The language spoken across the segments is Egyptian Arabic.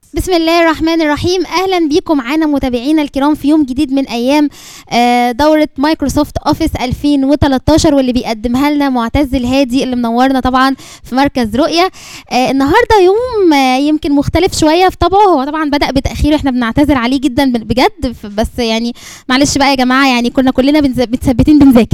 بسم الله الرحمن الرحيم اهلا بيكم معانا متابعينا الكرام في يوم جديد من ايام آه، دوره مايكروسوفت اوفيس 2013 واللي بيقدمها لنا معتز الهادي اللي منورنا طبعا في مركز رؤيه آه، النهارده يوم آه، يمكن مختلف شويه في طبعه هو طبعا بدا بتاخير احنا بنعتذر عليه جدا ب- بجد ف- بس يعني معلش بقى يا جماعه يعني كنا كلنا بنز- متثبتين بنذاكر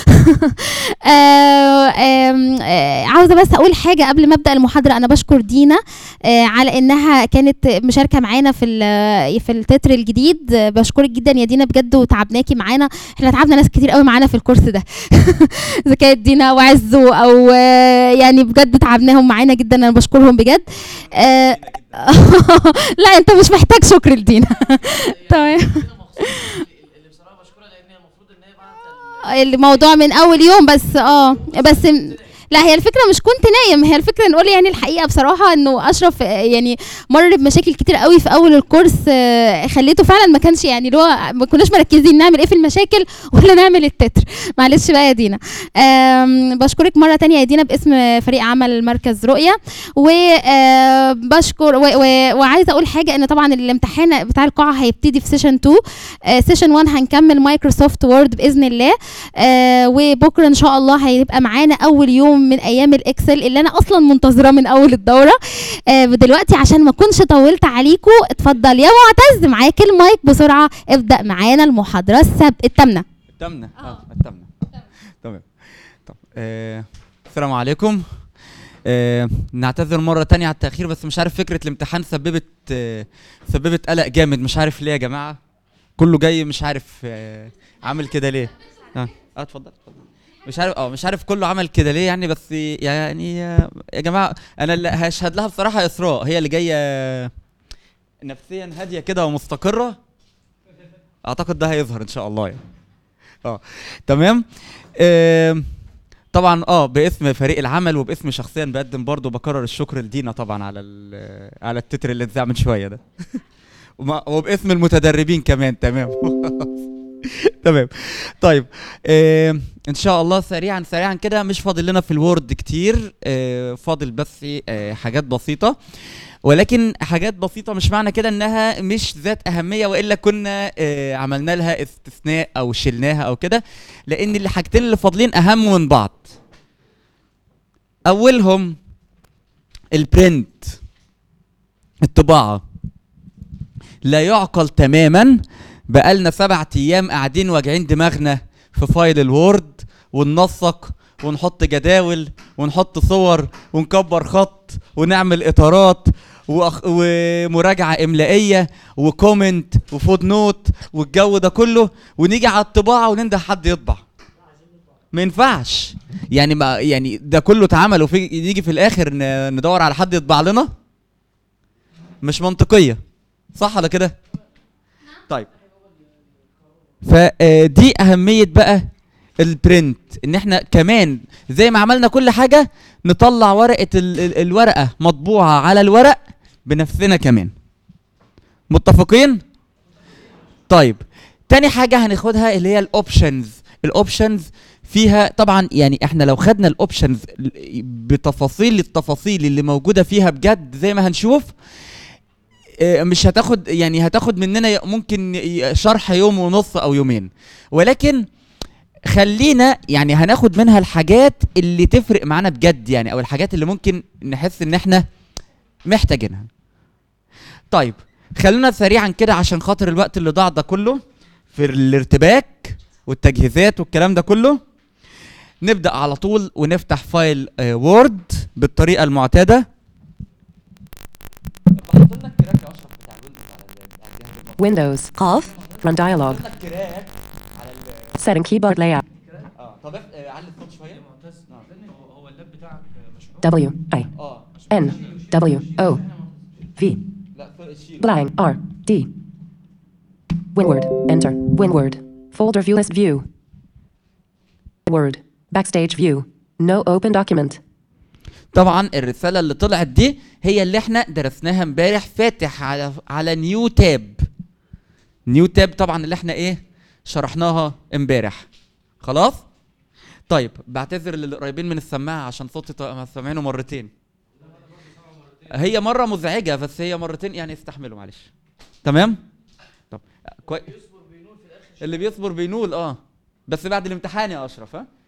آه، آم، آه، عاوزه بس اقول حاجه قبل ما ابدا المحاضره انا بشكر دينا آه، على انها كانت مشاركه معانا في ال- في التتر الجديد آه، بشكرك جدا يا دينا بجد وتعبناكي معانا احنا تعبنا ناس كتير قوي معانا في الكورس ده اذا كانت دينا وعزو او آه، يعني بجد تعبناهم معانا جدا انا بشكرهم بجد آه، لا انت مش محتاج شكر لدينا تمام اللي بصراحه بشكرها لان هي المفروض ان هي بعت الموضوع من اول يوم بس اه بس لا هي الفكره مش كنت نايم هي الفكره نقول يعني الحقيقه بصراحه انه اشرف آه، يعني مر بمشاكل كتير قوي في اول الكورس آه، خليته فعلا ما كانش يعني اللي هو ما كناش مركزين نعمل ايه في المشاكل ولا نعمل التتر معلش بقى يا دينا آم، بشكرك مره تانية يا دينا باسم فريق عمل مركز رؤيه وبشكر وعايزه اقول حاجه ان طبعا الامتحان بتاع القاعه هيبتدي في سيشن 2 سيشن 1 هنكمل مايكروسوفت وورد باذن الله آه وبكره ان شاء الله هيبقى معانا اول يوم من ايام الاكسل اللي انا اصلا منتظراه من اول الدوره آه دلوقتي عشان ما اكونش طولت عليكم اتفضل يا معتز معاك المايك بسرعه ابدا معانا المحاضره السب الثامنه التامنة اه التامنة تمام طب آه السلام عليكم آه نعتذر مرة تانية على التأخير بس مش عارف فكرة الامتحان سببت آه سببت قلق جامد مش عارف ليه يا جماعة كله جاي مش عارف آه عامل كده ليه اه اه اتفضل اتفضل مش عارف اه مش عارف كله عمل كده ليه يعني بس يعني آه، يا جماعة انا اللي هشهد لها بصراحة اسراء هي اللي جاية نفسيا هادية كده ومستقرة اعتقد ده هيظهر ان شاء الله يعني اه تمام آم، طبعا اه باسم فريق العمل وباسم شخصيا بقدم برضو بكرر الشكر لدينا طبعا على ال- على التتر اللي اتذاع من شويه ده وما- وباسم المتدربين كمان تمام تمام طيب آم، ان شاء الله سريعا سريعا كده مش فاضل لنا في الوورد كتير آه، فاضل بس آه، حاجات بسيطه ولكن حاجات بسيطه مش معنى كده انها مش ذات اهميه والا كنا آه، عملنا لها استثناء او شلناها او كده لان الحاجتين اللي فاضلين اهم من بعض اولهم البرنت الطباعه لا يعقل تماما بقالنا سبعة ايام قاعدين واجعين دماغنا في فايل الوورد وننسق ونحط جداول ونحط صور ونكبر خط ونعمل اطارات وأخ- ومراجعه املائيه وكومنت وفود نوت والجو ده كله ونيجي على الطباعه وننده حد يطبع ما ينفعش يعني ما يعني ده كله اتعمل وفي يجي في الاخر ن- ندور على حد يطبع لنا مش منطقيه صح ولا كده طيب فدي اهميه بقى البرنت ان احنا كمان زي ما عملنا كل حاجه نطلع ورقه ال ال الورقه مطبوعه على الورق بنفسنا كمان متفقين طيب تاني حاجه هناخدها اللي هي الاوبشنز الاوبشنز فيها طبعا يعني احنا لو خدنا الاوبشنز بتفاصيل التفاصيل اللي موجوده فيها بجد زي ما هنشوف آه، مش هتاخد يعني هتاخد مننا ي- ممكن ي- شرح يوم ونص او يومين ولكن خلينا يعني هناخد منها الحاجات اللي تفرق معانا بجد يعني او الحاجات اللي ممكن نحس ان احنا محتاجينها طيب خلونا سريعا كده عشان خاطر الوقت اللي ضاع ده كله في الارتباك والتجهيزات والكلام ده كله نبدا على طول ونفتح فايل وورد بالطريقه المعتاده Windows. Off. Run dialog. Setting keyboard layout. اه طب علي الصوت شويه هو هو اللاب بتاعك مشحون W I اه N W O V لا شيل blank R D. Winward. Enter. Winward. Folder view list view. Word. Backstage view. No open document. طبعا الرساله اللي طلعت دي هي اللي احنا درسناها امبارح فاتح على على نيو تاب نيو تاب طبعا اللي احنا ايه شرحناها امبارح خلاص طيب بعتذر للي قريبين من السماعه عشان صوتي ط- سامعينه مرتين هي مره مزعجه بس هي مرتين يعني استحملوا معلش تمام طب كويس اللي بيصبر بينول اه بس بعد الامتحان يا اشرف ها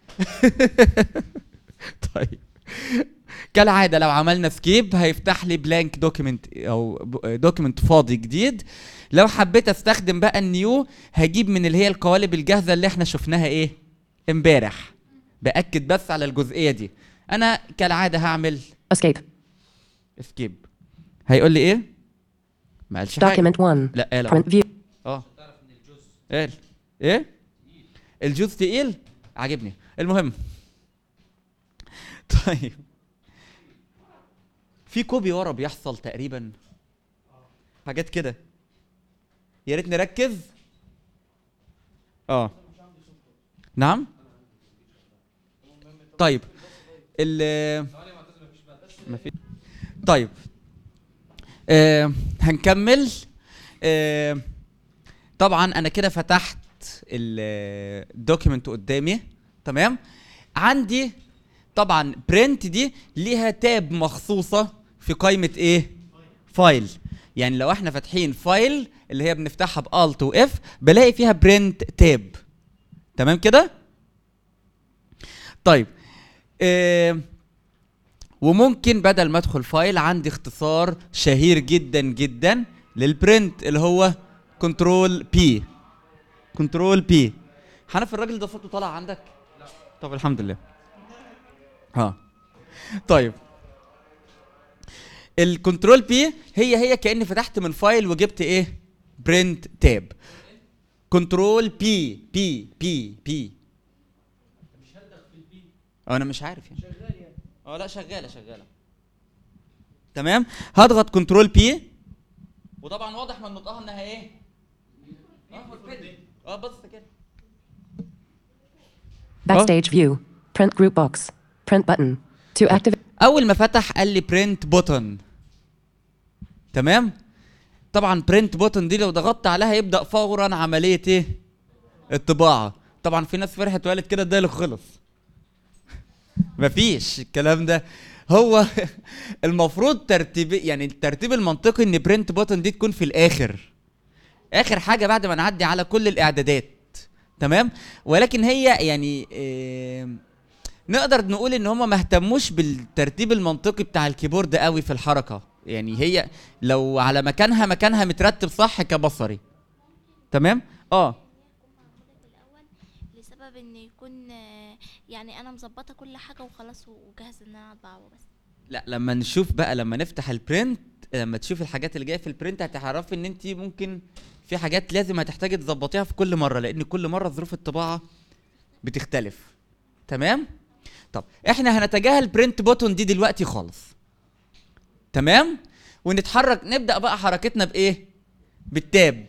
طيب كالعاده لو عملنا سكيب هيفتح لي بلانك دوكيمنت او دوكيمنت فاضي جديد لو حبيت استخدم بقى النيو هجيب من اللي هي القوالب الجاهزه اللي احنا شفناها ايه امبارح باكد بس على الجزئيه دي انا كالعاده هعمل Escape. اسكيب هيقول لي ايه ما قالش حاجه Document 1. لا قال أهو. Print view. اه قال ايه الجوز تقيل عاجبني المهم طيب في كوبي ورا بيحصل تقريبا حاجات كده يا ريت نركز اه نعم طيب ال ما في طيب آه هنكمل آه طبعا انا كده فتحت الدوكيمنت قدامي تمام عندي طبعا برنت دي ليها تاب مخصوصه في قائمه ايه فايل يعني لو احنا فاتحين فايل اللي هي بنفتحها بالت واف بلاقي فيها برنت تاب تمام كده طيب آه وممكن بدل ما ادخل فايل عندي اختصار شهير جدا جدا للبرنت اللي هو كنترول بي كنترول بي حنف الراجل ده صوته طالع عندك لا طب الحمد لله ها طيب الكنترول بي هي هي كاني فتحت من فايل وجبت ايه برنت تاب كنترول بي بي بي بي اه انا مش عارف يعني اه لا شغاله شغاله تمام هضغط كنترول بي وطبعا واضح من نطقها انها ايه اه forbidden. اه بص كده Backstage view. Print group box. Print button. To activate. اول ما فتح قال لي برنت بوتن تمام طبعا برنت بوتن دي لو ضغطت عليها يبدا فورا عمليه ايه الطباعه طبعا في ناس فرحت وقالت كده الدايلوج خلص مفيش الكلام ده هو المفروض ترتيب يعني الترتيب المنطقي ان برنت بوتن دي تكون في الاخر اخر حاجه بعد ما نعدي على كل الاعدادات تمام ولكن هي يعني إيه نقدر نقول ان هم ما اهتموش بالترتيب المنطقي بتاع الكيبورد قوي في الحركه يعني هي لو على مكانها مكانها مترتب صح كبصري تمام اه في الاول لسبب ان يكون آه، يعني انا مظبطه كل حاجه وخلاص وجاهز ان انا اطبعه بس لا لما نشوف بقى لما نفتح البرنت لما تشوف الحاجات اللي جايه في البرنت هتعرفي ان انت ممكن في حاجات لازم هتحتاجي تظبطيها في كل مره لان كل مره ظروف الطباعه بتختلف تمام طب احنا هنتجاهل برنت بوتون دي دلوقتي خالص تمام ونتحرك نبدا بقى حركتنا بايه بالتاب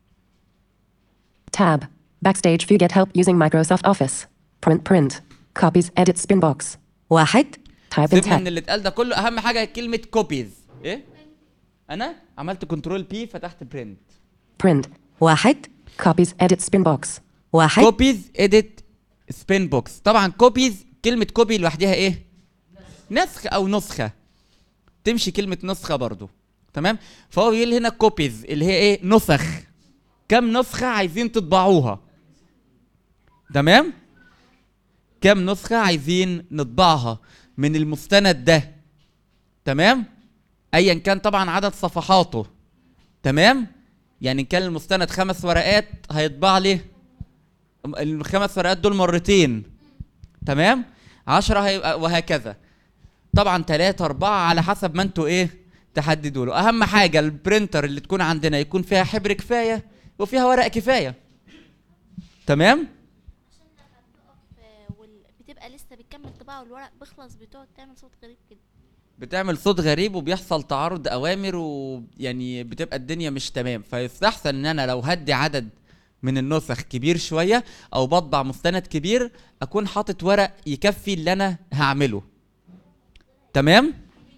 Tab. Backstage view. Get help using Microsoft Office. Print print. Copies. Edit spin box. واحد Type in سيبنا من text. اللي اتقال ده كله اهم حاجه كلمه كوبيز ايه انا عملت كنترول بي فتحت برنت Print. واحد Copies. Edit spin box. واحد كوبيز اديت سبين بوكس طبعا كوبيز كلمه كوبي لوحدها ايه نسخ او نسخه تمشي كلمه نسخه برضو تمام فهو بيقول هنا كوبيز اللي هي ايه نسخ كم نسخه عايزين تطبعوها تمام كم نسخه عايزين نطبعها من المستند ده تمام ايا كان طبعا عدد صفحاته تمام يعني إن كان المستند خمس ورقات هيطبع لي الخمس ورقات دول مرتين تمام عشرة هيبقى وهكذا طبعا ثلاثة أربعة على حسب ما انتوا ايه تحددوا له أهم حاجة البرينتر اللي تكون عندنا يكون فيها حبر كفاية وفيها ورق كفاية تمام آه، وال- بتبقى لسه بتكمل طباعه والورق بيخلص بتقعد تعمل صوت غريب كده بتعمل صوت غريب وبيحصل تعارض اوامر ويعني بتبقى الدنيا مش تمام فيستحسن ان انا لو هدي عدد من النسخ كبير شويه او بطبع مستند كبير اكون حاطط ورق يكفي اللي انا هعمله تمام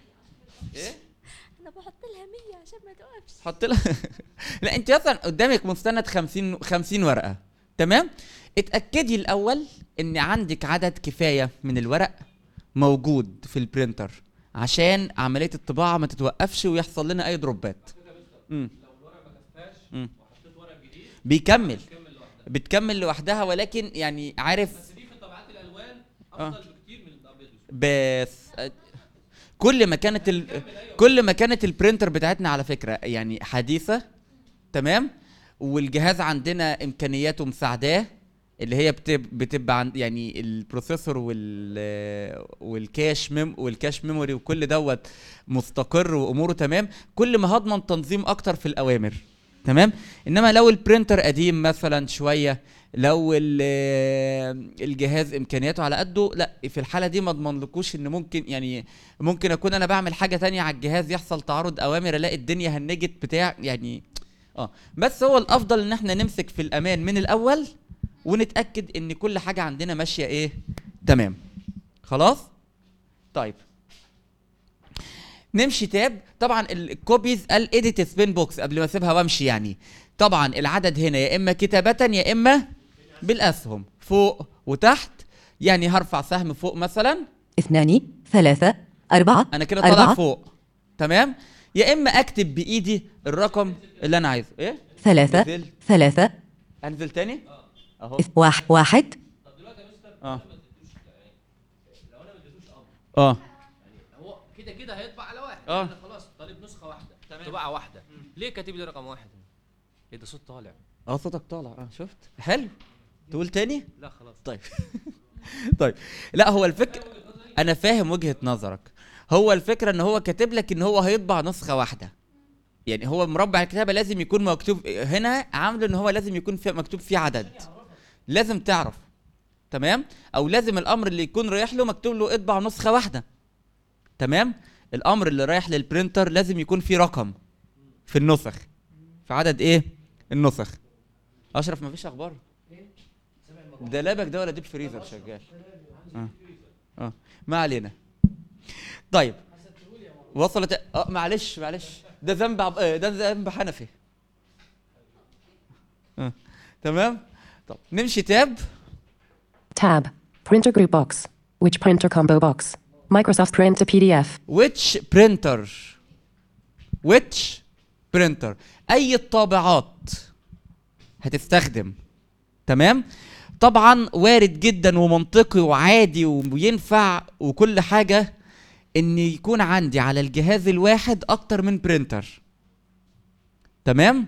انا بحط لها 100 عشان ما توقفش حط لها لا انت مثلا قدامك مستند 50 50 ورقه تمام اتاكدي الاول ان عندك عدد كفايه من الورق موجود في البرينتر عشان عمليه الطباعه ما تتوقفش ويحصل لنا اي دروبات مم. مم. بيكمل بتكمل لوحدها ولكن يعني عارف بس دي في طبعات الالوان آه. افضل بكتير من الابيض والأسود. بس كل ما كانت ال... كل ما كانت البرينتر بتاعتنا على فكره يعني حديثه تمام والجهاز عندنا امكانياته مساعداه اللي هي بتب... بتبقى عند يعني البروسيسور وال والكاش ميم والكاش ميموري وكل دوت مستقر واموره تمام كل ما هضمن تنظيم اكتر في الاوامر تمام انما لو البرينتر قديم مثلا شويه لو ال- الجهاز امكانياته على قده لا في الحاله دي ما اضمنلكوش ان ممكن يعني ممكن اكون انا بعمل حاجه تانية على الجهاز يحصل تعارض اوامر الاقي الدنيا هنجت بتاع يعني اه بس هو الافضل ان احنا نمسك في الامان من الاول ونتاكد ان كل حاجه عندنا ماشيه ايه تمام خلاص طيب نمشي تاب طبعا ال- الكوبيز قال اديت سبين بوكس قبل ما اسيبها وامشي يعني طبعا العدد هنا يا اما كتابه يا اما بالاسهم فوق وتحت يعني هرفع سهم فوق مثلا اثنان ثلاثة أربعة انا كده طالع أربعة فوق تمام يا اما اكتب بايدي الرقم اللي انا عايزه ايه ثلاثة نزل. ثلاثة انزل تاني اهو إث- واحد واحد اه اه هو كده كده هيطبع على واحد آه. أنا خلاص طالب نسخه واحده طباعه واحده ليه كاتب لي رقم واحد ايه ده صوت طالع اه صوتك طالع اه شفت حلو تقول تاني لا خلاص طيب طيب لا هو الفكره انا فاهم وجهه نظرك هو الفكره ان هو كاتب لك ان هو هيطبع نسخه واحده يعني هو مربع الكتابه لازم يكون مكتوب هنا عامله ان هو لازم يكون فيه مكتوب فيه عدد لازم تعرف تمام او لازم الامر اللي يكون رايح له مكتوب له اطبع نسخه واحده تمام الامر اللي رايح للبرينتر لازم يكون فيه رقم في النسخ في عدد ايه النسخ اشرف مفيش اخبار ده لابك ده ولا ديب فريزر شغال اه اه ما علينا طيب وصلت اه معلش معلش ده ذنب عب... آه، ده ذنب حنفي آه. تمام طب نمشي تاب Tab. Printer group box. Which printer combo box? Microsoft Print to PDF. which printer which printer اي الطابعات هتستخدم تمام طبعا وارد جدا ومنطقي وعادي وينفع وكل حاجه ان يكون عندي على الجهاز الواحد اكتر من برينتر تمام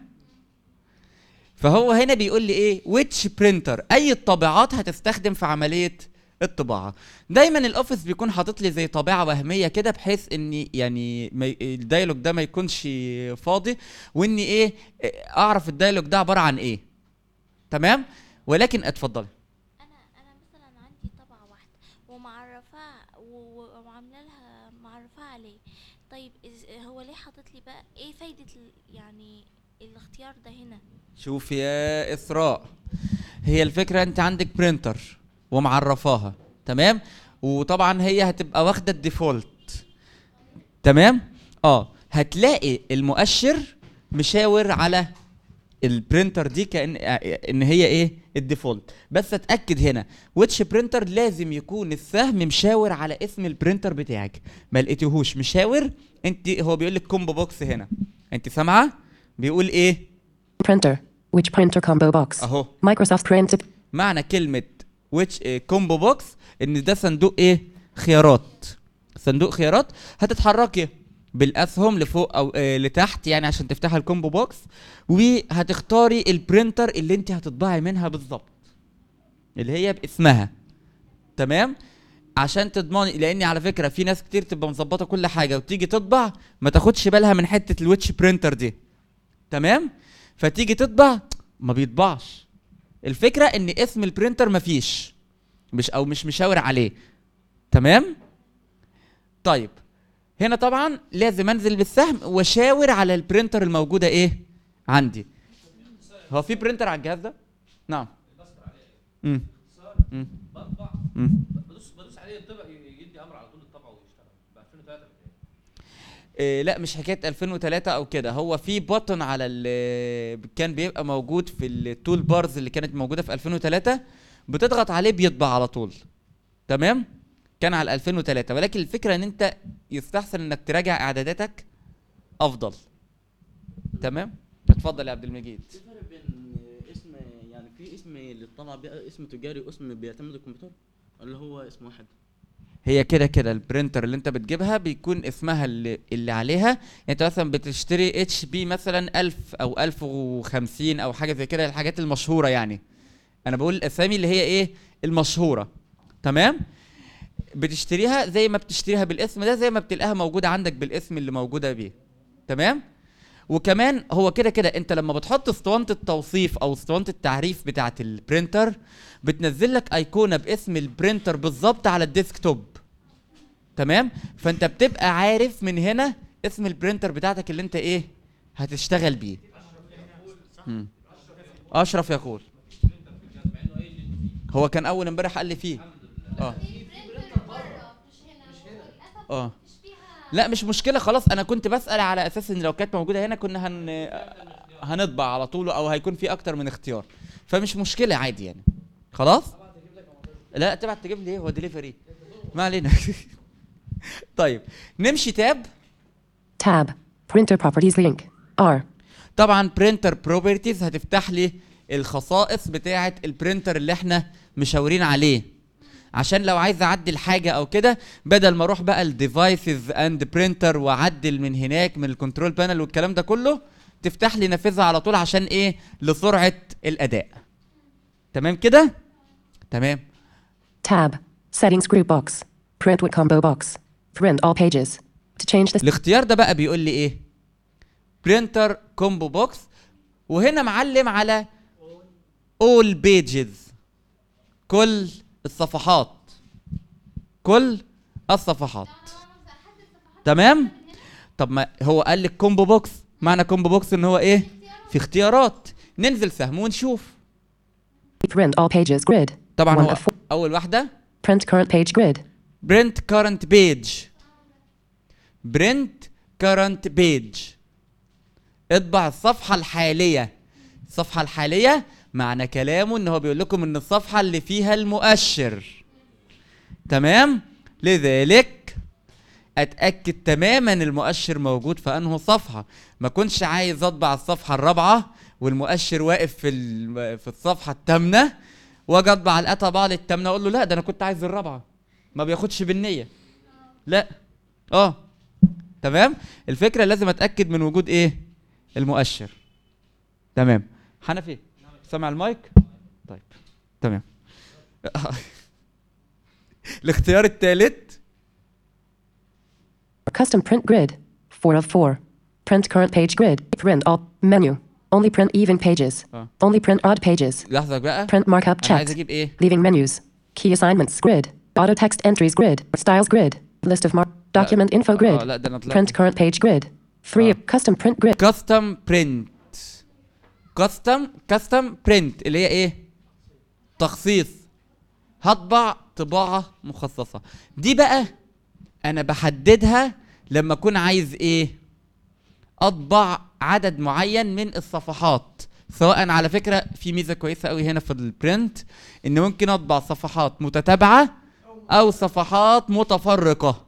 فهو هنا بيقول لي ايه which printer اي الطابعات هتستخدم في عمليه الطباعه دايما الاوفيس بيكون حاطط لي زي طابعه وهميه كده بحيث اني يعني ما ي- الدايلوج ده ما يكونش فاضي واني ايه اعرف الدايلوج ده عباره عن ايه تمام ولكن اتفضلي انا انا مثلا عندي طبعه واحده ومعرفاها و- و- وعامله لها معرفاها عليه طيب إز- هو ليه حاطط لي بقى ايه فايده ال- يعني الاختيار ده هنا شوف يا اسراء هي الفكره انت عندك برينتر ومعرفاها تمام وطبعا هي هتبقى واخده الديفولت تمام اه هتلاقي المؤشر مشاور على البرينتر دي كان ان هي ايه الديفولت بس اتاكد هنا ويتش برينتر لازم يكون السهم مشاور على اسم البرينتر بتاعك ما لقيتهوش مشاور انت هو بيقول لك كومبو بوكس هنا انت سامعه بيقول ايه Printer. Which printer combo box? اهو Microsoft Print to معنى كلمة which كومبو بوكس ان ده صندوق ايه خيارات صندوق خيارات هتتحركي بالاسهم لفوق او آه لتحت يعني عشان تفتحي الكومبو بوكس وهتختاري البرينتر اللي انت هتطبعي منها بالظبط اللي هي باسمها تمام عشان تضمني لان على فكره في ناس كتير تبقى مظبطه كل حاجه وتيجي تطبع ما تاخدش بالها من حته الويتش برينتر دي تمام فتيجي تطبع ما بيطبعش الفكره ان اسم البرينتر مفيش مش او مش مشاور عليه تمام طيب هنا طبعا لازم انزل بالسهم واشاور على البرينتر الموجوده ايه عندي هو في برينتر على الجهاز ده نعم امم امم بطبع امم بدوس بدوس عليه الطبع يدي امر على طول الطبع ويشتغل ب 2003 بتهيألي. إيه لا مش حكايه 2003 او كده هو في بutton على ال كان بيبقى موجود في التول بارز اللي كانت موجوده في 2003 بتضغط عليه بيطبع على طول تمام كان على 2003 ولكن الفكره ان انت يستحسن انك تراجع اعداداتك افضل تمام اتفضل يا عبد المجيد في فرق بين اسم يعني في اسم اللي طلع بيه اسم تجاري واسم بيعتمد الكمبيوتر اللي هو اسم واحد هي كده كده البرينتر اللي انت بتجيبها بيكون اسمها اللي, اللي عليها يعني انت مثلا بتشتري اتش بي مثلا 1000 او 1050 او حاجه زي كده الحاجات المشهوره يعني انا بقول الاسامي اللي هي ايه المشهوره تمام بتشتريها زي ما بتشتريها بالاسم ده زي ما بتلاقيها موجوده عندك بالاسم اللي موجوده بيه تمام وكمان هو كده كده انت لما بتحط اسطوانه التوصيف او اسطوانه التعريف بتاعه البرينتر بتنزل لك ايقونه باسم البرينتر بالظبط على الديسكتوب تمام فانت بتبقى عارف من هنا اسم البرينتر بتاعتك اللي انت ايه هتشتغل بيه مم. اشرف يقول هو كان اول امبارح قال لي فيه اه اه لا مش مشكله خلاص انا كنت بسال على اساس ان لو كانت موجوده هنا كنا هن هنطبع على طول او هيكون في اكتر من اختيار فمش مشكله عادي يعني خلاص لا تبعت تجيب لي ايه هو ديليفري ما علينا طيب نمشي تاب Tab. Printer properties link. R. طبعا برينتر بروبرتيز هتفتح لي الخصائص بتاعه البرينتر اللي احنا مشاورين عليه عشان لو عايز اعدل حاجه او كده بدل ما اروح بقى الديفايسز اند برينتر واعدل من هناك من الكنترول بانل والكلام ده كله تفتح لي نافذه على طول عشان ايه لسرعه الاداء تمام كده تمام Tab. Settings group box. Print with combo box. Print all pages. To change the الاختيار ده بقى بيقول لي ايه برينتر كومبو بوكس وهنا معلم على all pages كل الصفحات كل الصفحات تمام طب ما هو قال لك كومبو بوكس معنى كومبو بوكس ان هو ايه في اختيارات ننزل سهم ونشوف print all pages grid. طبعا One هو of four. اول واحده Print current page grid. برنت كارنت بيج برنت كارنت بيج اطبع الصفحة الحالية الصفحة الحالية معنى كلامه ان هو بيقول لكم ان الصفحة اللي فيها المؤشر تمام لذلك اتاكد تماما المؤشر موجود في انه صفحه ما كنتش عايز اطبع الصفحه الرابعه والمؤشر واقف في ال- في الصفحه الثامنه واجي اطبع القى طبعا للثامنه اقول له لا ده انا كنت عايز الرابعه ما بياخدش بالنية لا اه تمام الفكرة لازم اتأكد من وجود ايه المؤشر تمام حنفي سامع المايك طيب تمام الاختيار الثالث Custom print grid. 4 of 4. Print current page grid. Print all. Menu. Only print even pages. آه. Only print odd pages. لحظة بقى Print markup انا عايز checked. اجيب ايه Leaving menus. Key assignments grid. Auto text entries grid. Styles grid. List of mark. Document info اه grid. لا ده انا طلعت Print current page grid. 3 آه. custom print grid. كاستم برنت كاستم كاستم برنت اللي هي ايه تخصيص هطبع طباعة مخصصة دي بقى انا بحددها لما اكون عايز ايه اطبع عدد معين من الصفحات سواء على فكرة في ميزة كويسة قوي هنا في البرنت ان ممكن اطبع صفحات متتابعة او صفحات متفرقة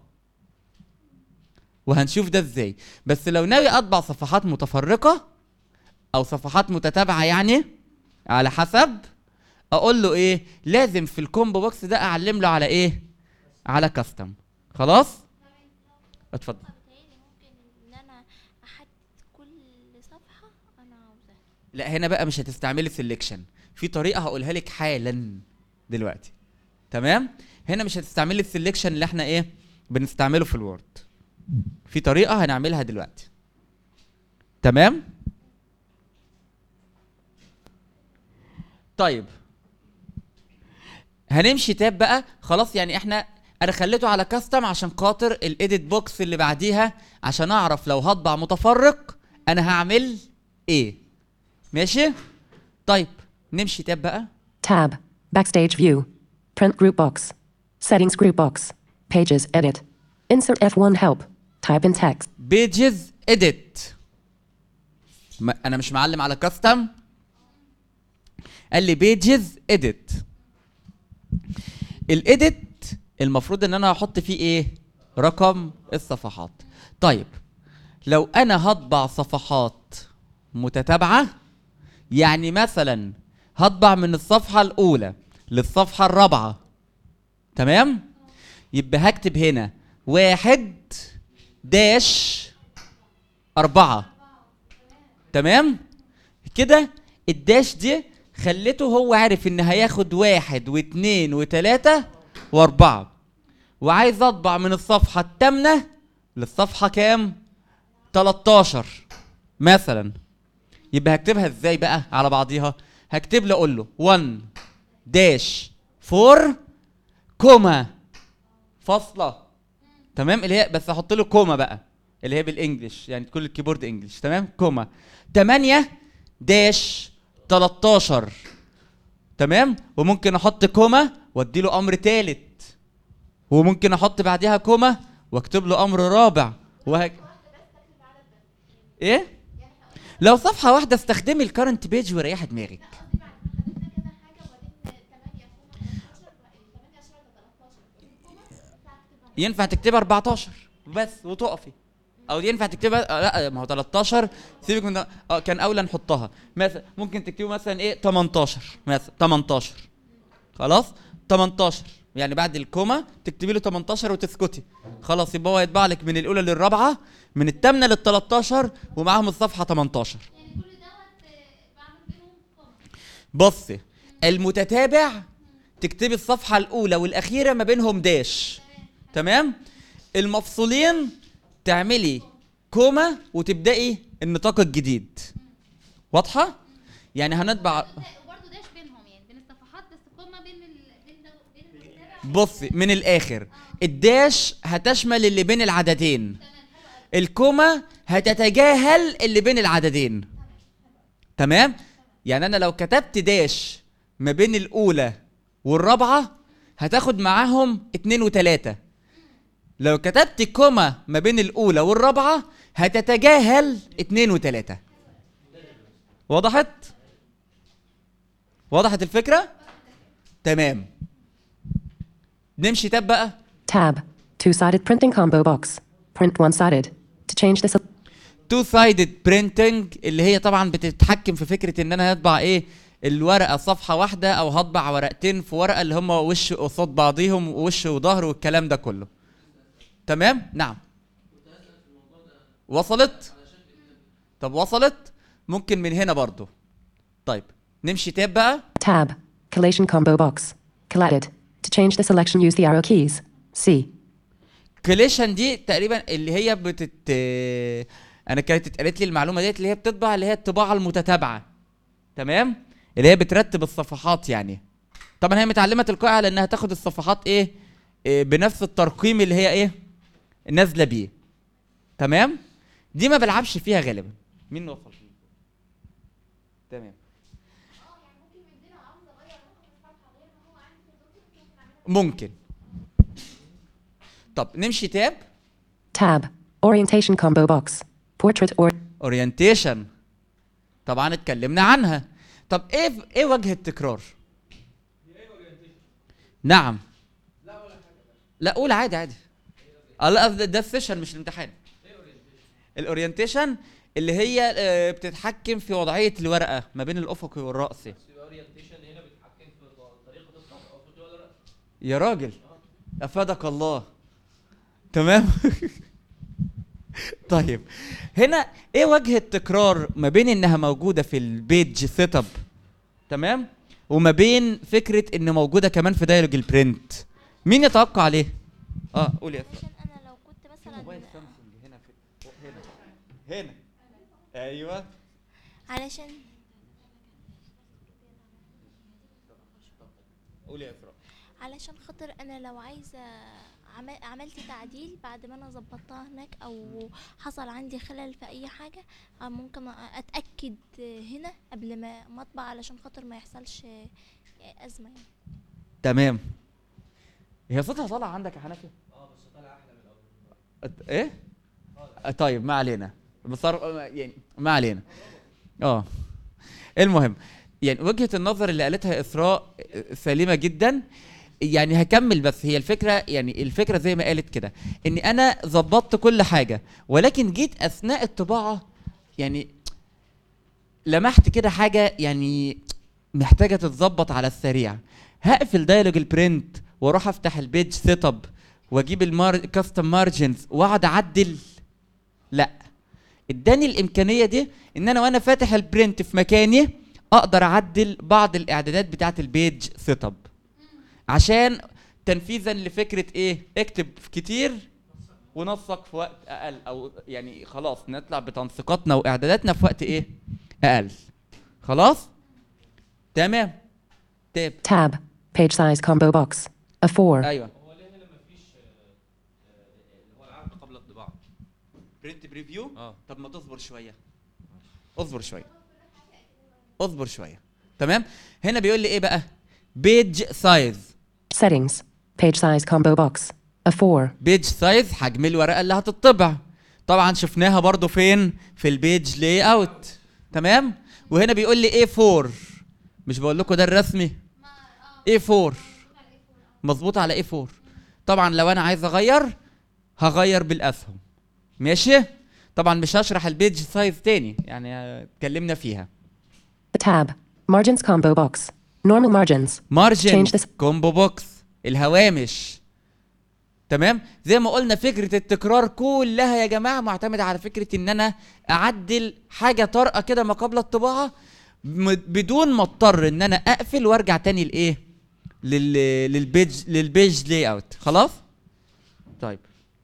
وهنشوف ده ازاي بس لو ناوي اطبع صفحات متفرقه او صفحات متتابعه يعني على حسب اقول له ايه لازم في الكومبو بوكس ده اعلم له على ايه على كاستم خلاص اتفضل بتهيألي ممكن ان انا احدد كل صفحة انا عاوزاها لا هنا بقى مش هتستعملي سيلكشن في طريقه هقولها لك حالا دلوقتي تمام هنا مش هتستعملي السيلكشن اللي احنا ايه بنستعمله في الوورد في طريقه هنعملها دلوقتي تمام طيب هنمشي تاب بقى خلاص يعني احنا انا خليته على كاستم عشان خاطر الايديت بوكس اللي بعديها عشان اعرف لو هطبع متفرق انا هعمل ايه ماشي طيب نمشي تاب بقى Tab. Backstage view. Print group box. Settings group box. Pages edit. Insert F1 help. Type in text. بيجز اديت انا مش معلم على كاستم قال لي بيجز اديت الاديت المفروض ان انا هحط فيه ايه رقم الصفحات طيب لو انا هطبع صفحات متتابعه يعني مثلا هطبع من الصفحه الاولى للصفحه الرابعه تمام يبقى هكتب هنا واحد داش أربعة تمام كده الداش دي خلته هو عارف ان هياخد واحد واثنين وثلاثة واربعة وعايز اطبع من الصفحة الثامنة للصفحة كام 13 مثلا يبقى هكتبها ازاي بقى على بعضيها هكتب له اقول له 1 داش 4 كوما فاصلة تمام اللي هي بس احط له كوما بقى اللي هي بالانجلش يعني تكون الكيبورد انجلش تمام كوما 8 داش 13 تمام وممكن احط كوما وادي له امر ثالث وممكن احط بعدها كوما واكتب له امر رابع وهك... ايه لو صفحه واحده استخدمي الكرنت بيج وريح دماغك ينفع تكتبها 14 بس وتقفي او ينفع تكتبها آه لا ما هو 13 سيبك من ده. اه كان اولى نحطها مثلا ممكن تكتبوا مثلا ايه 18 مثلا 18 خلاص 18 يعني بعد الكوما تكتبي له 18 وتسكتي خلاص يبقى هو يطبع لك من الاولى للرابعه من الثامنه لل 13 ومعاهم الصفحه 18 بصي المتتابع تكتبي الصفحه الاولى والاخيره ما بينهم داش تمام المفصولين تعملي كوما وتبداي النطاق الجديد واضحه يعني هنطبع وبرضه داش بينهم يعني بين الصفحات بس كوما بين ال... بين ده بين المتابع بصي من الاخر الداش هتشمل اللي بين العددين الكوما هتتجاهل اللي بين العددين تمام يعني انا لو كتبت داش ما بين الاولى والرابعه هتاخد معاهم اتنين وتلاته لو كتبت كوما ما بين الاولى والرابعه هتتجاهل اتنين وتلاته وضحت وضحت الفكره تمام نمشي تاب بقى Tab. Two-sided printing combo box. Print one-sided. To change this, تو سايدد برينتنج اللي هي طبعا بتتحكم في فكره ان انا هطبع ايه الورقه صفحه واحده او هطبع ورقتين في ورقه اللي هم وش قصاد بعضيهم ووش وظهر والكلام ده كله تمام نعم وصلت طب وصلت ممكن من هنا برضو طيب نمشي تاب بقى tab. Collation combo box. Collided. To change the selection, use the arrow keys. C. كليشن دي تقريبا اللي هي بتت انا كانت اتقالت لي المعلومه ديت اللي هي بتطبع اللي هي الطباعه المتتابعه تمام اللي هي بترتب الصفحات يعني طبعا هي متعلمه تلقائي على انها تاخد الصفحات ايه, إيه بنفس الترقيم اللي هي ايه نازله بيه تمام دي ما بلعبش فيها غالبا مين وصل فيه تمام ممكن طب نمشي تاب Tab. Orientation combo box. Portrait or اورينتيشن طبعا اتكلمنا عنها طب ايه ايه وجه التكرار نعم لا قول عادي عادي اه لا ده ده السيشن مش الامتحان الاورينتيشن اللي هي آه، بتتحكم في وضعيه الورقه ما بين الافقي والراسي يا راجل افادك الله تمام طيب هنا ايه وجه التكرار ما بين انها موجوده في البيج سيت اب تمام وما بين فكره ان موجوده كمان في دايلوج البرنت مين يتوقع عليه اه قول يا أسراء. علشان انا لو كنت مثلا هنا في هنا هنا ايوه علشان قول يا اسراء علشان خاطر انا لو عايزه عمل عملت تعديل بعد ما انا ظبطتها هناك او حصل عندي خلل في اي حاجه آه، ممكن اتاكد هنا قبل ما ما اطبع علشان خاطر ما يحصلش آه، ازمه يعني تمام هي صوتها طالع عندك يا حنفي اه بس طالع احلى من الاول ايه آه، طيب ما علينا بصر يعني ما علينا اه المهم يعني وجهه النظر اللي قالتها اسراء سليمه جدا يعني هكمل بس هي الفكره يعني الفكره زي ما قالت كده ان انا ظبطت كل حاجه ولكن جيت اثناء الطباعه يعني لمحت كده حاجه يعني محتاجه تتظبط على السريع هقفل دايلوج البرنت واروح افتح البيج سيت اب واجيب المار كاستم مارجنز واقعد اعدل لا اداني الامكانيه دي ان انا وانا فاتح البرنت في مكاني اقدر اعدل بعض الاعدادات بتاعه البيج سيت اب عشان تنفيذا لفكره ايه اكتب كتير ونسق في وقت اقل او يعني خلاص نطلع بتنسيقاتنا واعداداتنا في وقت ايه اقل خلاص تمام تاب Tab. Page size combo box. A 4. ايوه هو ليه هنا مفيش اللي هو العرض قبل الطباعه برنت بريفيو اه طب ما تصبر شويه اصبر شويه اصبر شويه تمام هنا بيقول لي ايه بقى بيج سايز Settings. Page size combo box. A 4. بيج سايز حجم الورقه اللي هتطبع طبعا شفناها برضو فين في البيج لاي اوت تمام وهنا بيقول لي ايه 4 مش بقول لكم ده الرسمي ايه 4 مظبوط على ايه 4 طبعا لو انا عايز اغير هغير بالاسهم ماشي طبعا مش هشرح البيج سايز تاني يعني اتكلمنا فيها Tab. Margins combo box. Normal margins. مارجن Change this- كومبو بوكس الهوامش تمام زي ما قلنا فكره التكرار كلها يا جماعه معتمده على فكره ان انا اعدل حاجه طارئه كده ما قبل الطباعه م- بدون ما اضطر ان انا اقفل وارجع تاني لايه لل... للبيج للبيج لاي اوت خلاص طيب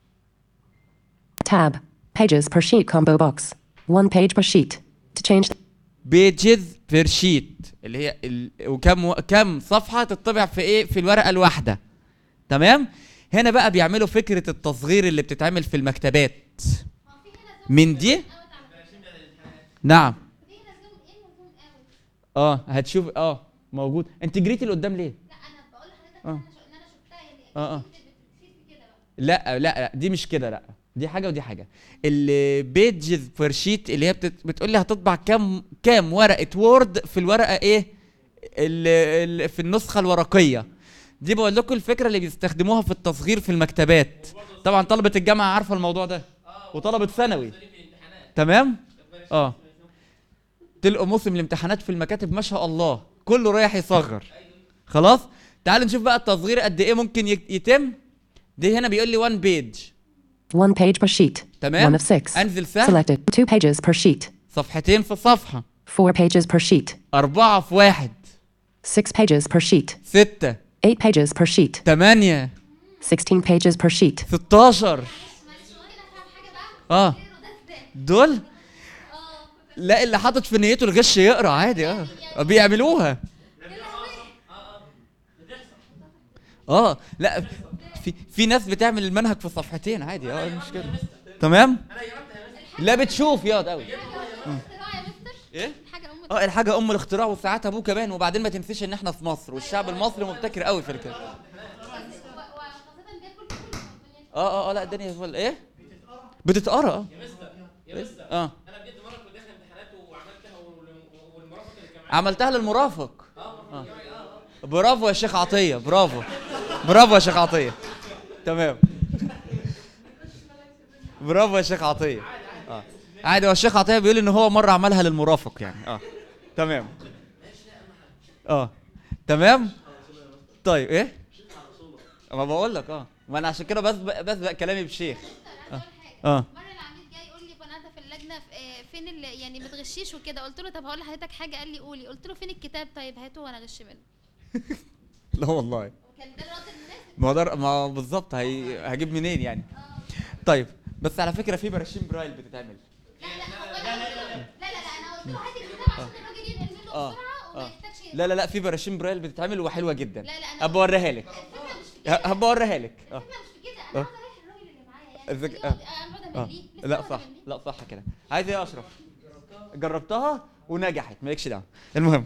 Tab. Pages per sheet combo box. One page per sheet. To change the بيجز بير شيت اللي هي ال... وكم و... كم صفحه تطبع في ايه في الورقه الواحده تمام هنا بقى بيعملوا فكره التصغير اللي بتتعمل في المكتبات من دي نعم اه هتشوف اه موجود انت جريتي لقدام ليه اه اه اه لا لا لا دي مش كده لا دي حاجه ودي حاجه البيجز بير شيت اللي هي بتت... بتقول لي هتطبع كام كام ورقه وورد في الورقه ايه ال... ال... في النسخه الورقيه دي بقول لكم الفكره اللي بيستخدموها في التصغير في المكتبات طبعا طلبه الجامعه عارفه الموضوع ده وطلبه ثانوي تمام اه تلقوا موسم الامتحانات في المكاتب ما شاء الله كله رايح يصغر خلاص تعالوا نشوف بقى التصغير قد ايه ممكن يت- يتم دي هنا بيقول لي 1 بيج one page per sheet. تمام One of six. انزل سهم Selected. Two pages per sheet. صفحتين في صفحة Four pages per sheet. أربعة في واحد Six pages per sheet. ستة Eight pages per sheet. تمانية 16 pages per sheet. ستاشر اه دول لا اللي حاطط في نيته الغش يقرا عادي اه بيعملوها اه لا في في ناس بتعمل المنهج في صفحتين عادي اه مش كده تمام لا بتشوف ياض قوي ايه حاجه ام اه الحاجه ام الاختراع وساعات ابوه كمان وبعدين ما تنسيش ان احنا في مصر والشعب المصري مبتكر قوي في الكلام اه اه اه لا الدنيا فل ايه بتتقرا اه اه انا بجد مره كنت داخل امتحانات وعملتها وال- والمرافق اللي كان معايا عملتها للمرافق آه. برافو يا شيخ عطيه برافو برافو يا شيخ عطيه تمام برافو يا شيخ عطيه اه عادي هو الشيخ عطيه بيقول ان هو مره عملها للمرافق يعني اه تمام اه تمام طيب ايه ما بقول لك اه ما انا عشان كده بسبق بسبق كلامي بشيخ اه اه مره العميد جاي يقول لي بنات في اللجنه في آه، فين ال- يعني ما تغشيش وكده قلت له طب هقول لحضرتك حاجه قال لي قولي قلت له فين الكتاب طيب هاته وانا اغش منه لا والله وكان ده الرد الناس ما هو ده- ما هو بالظبط هي... هجيب منين يعني طيب بس على فكره في براشيم برايل بتتعمل لا لا هو أنا قلت له- لا لا لا انا قلت له هات الكتاب عشان الراجل ينقل منه اه بسرعه وما اه يحتاجش لا لا لا في براشيم برايل بتتعمل وحلوه جدا لا لا انا هبقى اوريها لك الفكره مش في كده ه- هبقى اوريها لك اه الفكره مش في كده انا آه. عاوزه اريح الراجل اللي معايا يعني الذك- يقعد- اقعد اه اعمل ليه لسه لا أقعد صح أعمل ليه؟ لا صح كده عايز ايه يا اشرف جربتها ونجحت مالكش دعوه المهم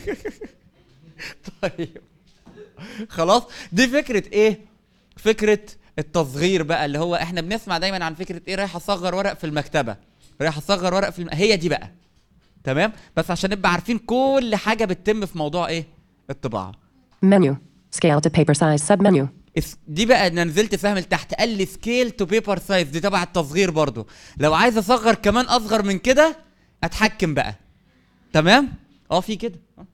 طيب خلاص دي فكره ايه فكره التصغير بقى اللي هو احنا بنسمع دايما عن فكره ايه رايح اصغر ورق في المكتبه رايح اصغر ورق في الم... هي دي بقى تمام بس عشان نبقى عارفين كل حاجه بتتم في موضوع ايه الطباعه Menu. Scale to paper size submenu. اس- دي بقى انا نزلت فاهم لتحت قال لي سكيل تو بيبر سايز دي تبع التصغير برضو لو عايز اصغر كمان اصغر من كده اتحكم بقى تمام اه في كده آه.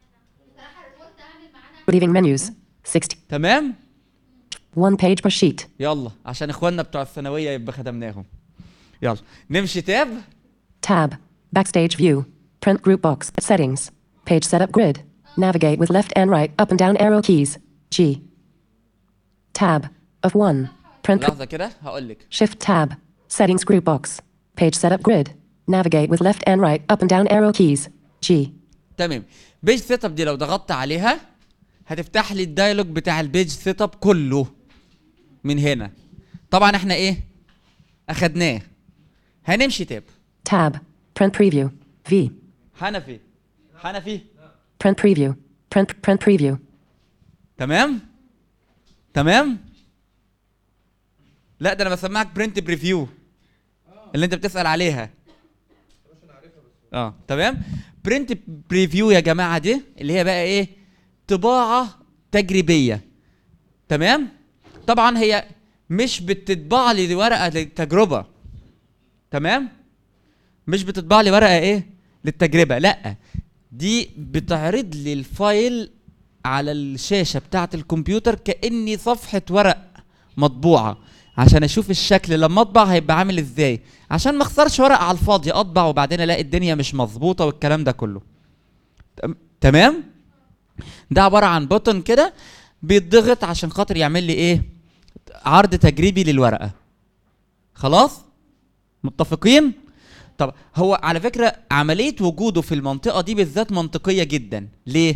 Leaving menus. 60. تمام One page per sheet. يلا عشان اخواننا بتوع الثانويه يبقى خدمناهم يلا نمشي تاب Tab. Backstage view. Print group box. Settings. Page setup grid. Navigate with left and right up and down arrow keys. G. Tab. Of 1. Print. لحظه كده هقول لك Shift tab. Settings group box. Page setup grid. Navigate with left and right up and down arrow keys. G. تمام بيج سيت اب دي لو ضغطت عليها هتفتح لي الدايلوج بتاع البيج سيت اب كله من هنا طبعا احنا ايه اخدناه هنمشي تاب Tab. Print preview. V. حنفي حنفي Print preview. Print print preview. تمام تمام لا ده انا بسمعك برنت بريفيو اللي انت بتسال عليها اه تمام برنت بريفيو يا جماعه دي اللي هي بقى ايه طباعه تجريبيه تمام طبعا هي مش بتطبع لي ورقه للتجربه تمام مش بتطبع لي ورقه ايه للتجربه لا دي بتعرض لي الفايل على الشاشه بتاعه الكمبيوتر كاني صفحه ورق مطبوعه عشان اشوف الشكل لما اطبع هيبقى عامل ازاي عشان ما اخسرش ورق على الفاضي اطبع وبعدين الاقي الدنيا مش مظبوطه والكلام ده كله تم- تمام ده عباره عن بوتن كده بيتضغط عشان خاطر يعمل لي ايه عرض تجريبي للورقه خلاص متفقين طب هو على فكره عمليه وجوده في المنطقه دي بالذات منطقيه جدا ليه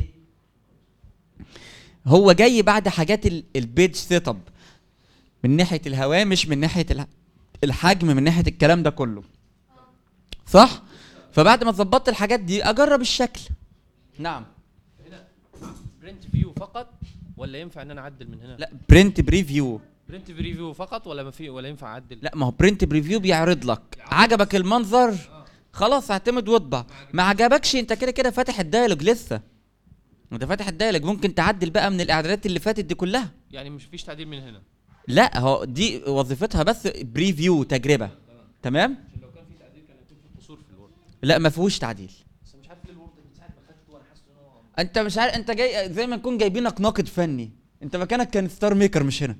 هو جاي بعد حاجات ال- البيج سيت اب من ناحيه الهوامش من ناحيه الح- الحجم من ناحيه الكلام ده كله صح فبعد ما ظبطت الحاجات دي اجرب الشكل نعم برنت فيو فقط ولا ينفع ان انا اعدل من هنا لا برنت بريفيو برنت بريفيو فقط ولا ما في ولا ينفع اعدل لا ما هو برنت بريفيو بيعرض لك عجبك المنظر خلاص اعتمد واطبع ما عجبكش انت كده كده فاتح الدايلوج لسه انت فاتح الدايلوج ممكن تعدل بقى من الاعدادات اللي فاتت دي كلها يعني مش فيش تعديل من هنا لا هو دي وظيفتها بس بريفيو تجربه تمام لو كان في تعديل كان يكون في قصور في الورد لا ما فيهوش تعديل بس مش عارف ليه الورد من ساعه ما خدته وانا حاسس ان هو انت مش عارف انت جاي زي ما نكون جايبينك ناقد فني انت مكانك كان ستار ميكر مش هنا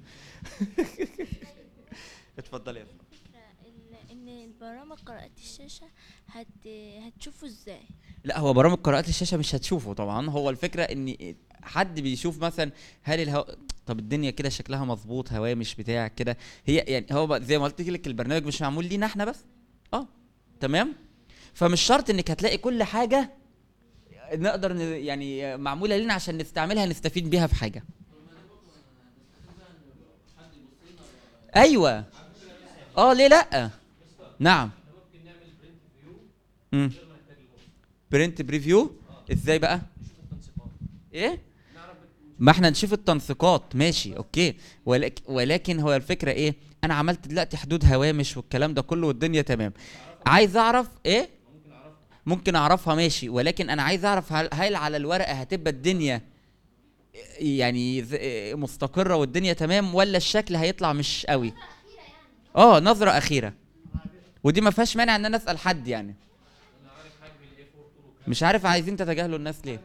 اتفضل يا فندم. ال- ان البرامج قراءة الشاشة هت هتشوفه ازاي لا هو برامج قراءة الشاشة مش هتشوفه طبعا هو الفكرة ان حد بيشوف مثلا هل الهو... طب الدنيا كده شكلها مظبوط هوامش بتاع كده هي يعني هو بقى زي ما قلت لك البرنامج مش معمول لينا احنا بس اه تمام فمش شرط انك هتلاقي كل حاجة نقدر ن... يعني معمولة لينا عشان نستعملها نستفيد بيها في حاجة ايوه اه ليه لا نعم امم برنت بريفيو ازاي بقى ايه ما احنا نشوف التنسيقات ماشي اوكي ولكن ولكن هو الفكره ايه انا عملت دلوقتي حدود هوامش والكلام ده كله والدنيا تمام عايز اعرف ايه ممكن اعرفها ماشي ولكن انا عايز اعرف هل, هل على الورقه هتبقى الدنيا يعني ز- مستقره والدنيا تمام ولا الشكل هيطلع مش قوي اه نظره اخيره ودي ما فيهاش مانع ان انا اسال حد يعني مش عارف عايزين تتجاهلوا الناس ليه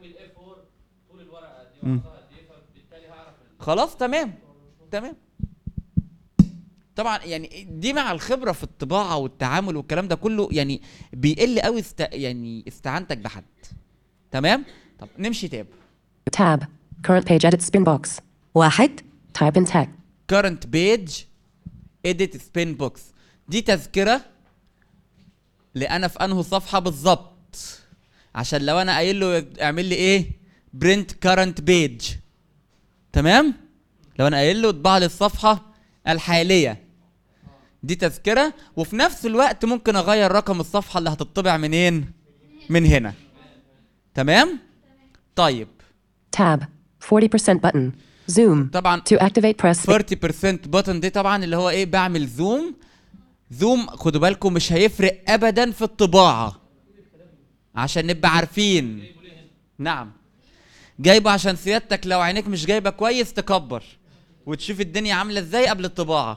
مم. خلاص تمام تمام طبعا يعني دي مع الخبره في الطباعه والتعامل والكلام ده كله يعني بيقل قوي است... يعني استعانتك بحد تمام طب نمشي تاب Tab. Current page edit spin box. واحد Type in text. current page edit spin box دي تذكره لانا في انه صفحه بالظبط عشان لو انا قايل له اعمل لي ايه print current page تمام لو انا قايل له اطبع لي الصفحه الحاليه دي تذكره وفي نفس الوقت ممكن اغير رقم الصفحه اللي هتطبع منين من هنا تمام طيب Tab. 40% button. Zoom. طبعا To activate press 40% بutton دي طبعا اللي هو ايه بعمل زوم زوم خدوا بالكم مش هيفرق ابدا في الطباعه عشان نبقى عارفين نعم جايبه عشان سيادتك لو عينيك مش جايبه كويس تكبر وتشوف الدنيا عامله ازاي قبل الطباعه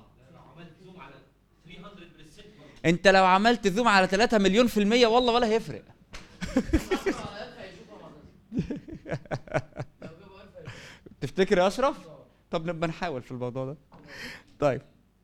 انت لو عملت زوم على 3 مليون في المية والله ولا هيفرق تفتكر يا اشرف طب نبقى نحاول في الموضوع ده طيب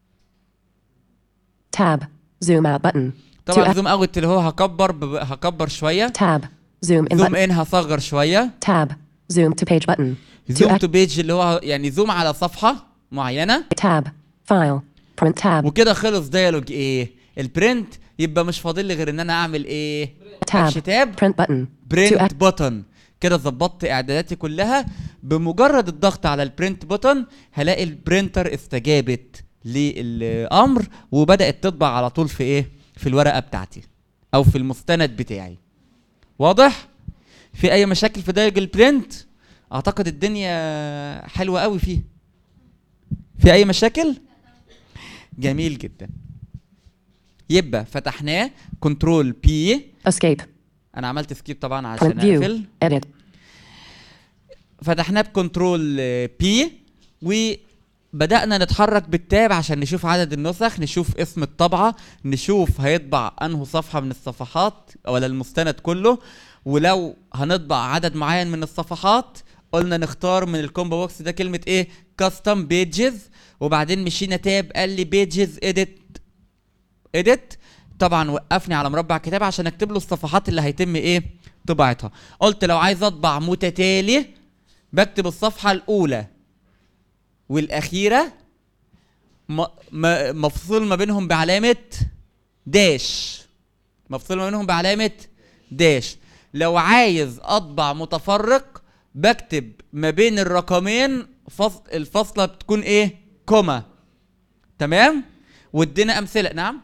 Tab. Zoom out button. طبعا To زوم اوت اللي هو هكبر ب... هكبر شويه Tab. Zoom in زوم button. ان هصغر شويه Tab. Zoom to page button. To زوم act- تو بيج اللي هو يعني زوم على صفحه معينه Tab. File. Print tab. وكده خلص ديالوج ايه البرنت يبقى مش فاضل لي غير ان انا اعمل ايه Tab. هاشتاب Print button. To برنت act- بutton كده ظبطت اعداداتي كلها بمجرد الضغط على البرنت بutton هلاقي البرينتر استجابت للامر وبدات تطبع على طول في ايه في الورقه بتاعتي او في المستند بتاعي واضح في اي مشاكل في دايج البرنت اعتقد الدنيا حلوه قوي فيه في اي مشاكل جميل جدا يبقى فتحناه كنترول بي Escape. انا عملت سكيب طبعا Print عشان view. اقفل Edit. فتحناه بكنترول بي وبدأنا نتحرك بالتاب عشان نشوف عدد النسخ نشوف اسم الطبعة نشوف هيطبع انه صفحة من الصفحات ولا المستند كله ولو هنطبع عدد معين من الصفحات قلنا نختار من الكومبو بوكس ده كلمة ايه كاستم بيجز وبعدين مشينا تاب قال لي بيجز اديت اديت طبعا وقفني على مربع كتاب عشان اكتب له الصفحات اللي هيتم ايه طباعتها قلت لو عايز اطبع متتالي بكتب الصفحة الأولى والأخيرة م- م- مفصول ما بينهم بعلامة داش مفصول ما بينهم بعلامة داش لو عايز أطبع متفرق بكتب ما بين الرقمين فصل الفاصلة بتكون إيه؟ كوما تمام؟ وادينا أمثلة نعم؟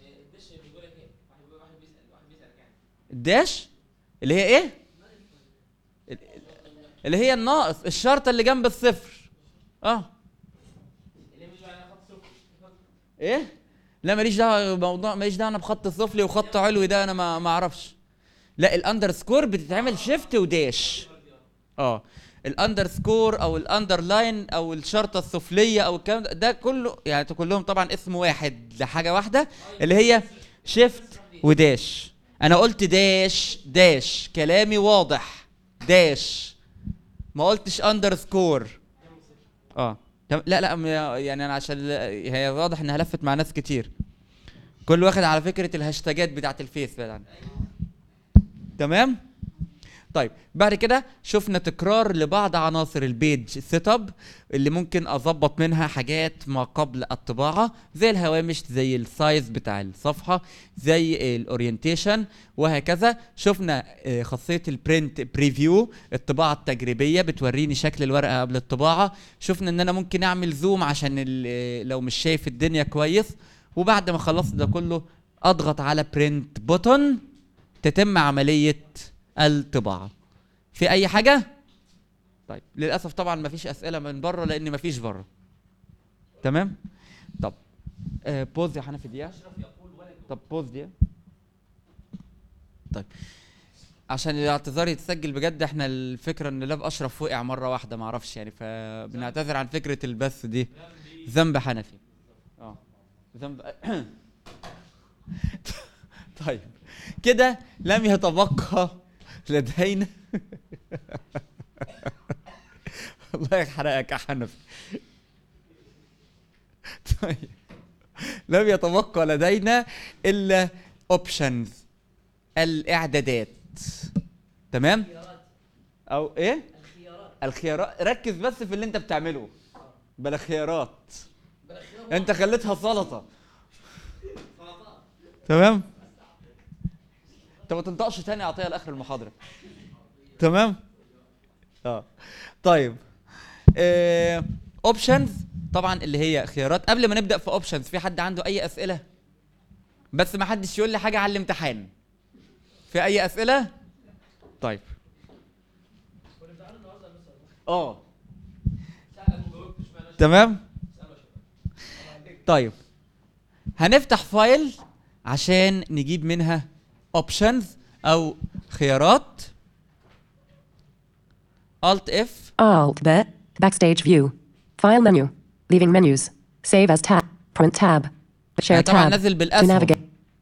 الداش اللي هي إيه؟ اللي هي الناقص الشرطة اللي جنب الصفر اه ايه لا ماليش دعوه موضوع ماليش دعوه انا بخط سفلي وخط علوي ده انا ما ما اعرفش لا الاندرسكور بتتعمل شيفت وداش اه الاندرسكور او الاندرلاين او الشرطه السفليه او الكلام ده, ده كله يعني كلهم طبعا اسم واحد لحاجه واحده اللي هي شيفت وداش انا قلت داش داش كلامي واضح داش ما قلتش اندرسكور اه تم- لا لا م- يعني انا عشان ال- هي واضح انها لفت مع ناس كتير كل واخد على فكره الهاشتاجات بتاعت الفيس فعلا تمام طيب بعد كده شفنا تكرار لبعض عناصر البيج سيت اب اللي ممكن اظبط منها حاجات ما قبل الطباعه زي الهوامش زي السايز بتاع الصفحه زي الاورينتيشن وهكذا شفنا آه، خاصيه البرنت بريفيو الطباعه التجريبيه بتوريني شكل الورقه قبل الطباعه شفنا ان انا ممكن اعمل زوم عشان ال- آه، لو مش شايف الدنيا كويس وبعد ما خلصت ده كله اضغط على برنت بوتون تتم عمليه الطباعه في اي حاجه طيب للاسف طبعا مفيش اسئله من بره لان مفيش بره تمام طب آه بوز يا حنفي دقيقه طب بوز دقيقه طيب عشان الاعتذار يتسجل بجد احنا الفكره ان لاب اشرف وقع مره واحده ما اعرفش يعني فبنعتذر عن فكره البث دي ذنب حنفي اه ذنب طيب كده لم يتبقى لدينا الله يحرقك يا حنفي طيب لم يتبقى لدينا الا اوبشنز الاعدادات تمام او ايه الخيارات ركز بس في اللي انت بتعمله بلا خيارات انت خليتها سلطه تمام انت ما تنطقش تاني اعطيها لاخر المحاضره تمام اه طيب اوبشنز طبعا اللي هي خيارات قبل ما نبدا في اوبشنز في حد عنده اي اسئله بس ما حدش يقول لي حاجه على الامتحان في اي اسئله طيب اه تمام طيب هنفتح فايل عشان نجيب منها اوبشنز او خيارات الت اف Alt B. Backstage view. File menu. Leaving menus. Save as tab. Print tab. Share يعني طبعا tab. نزل To بالاسهم navigate.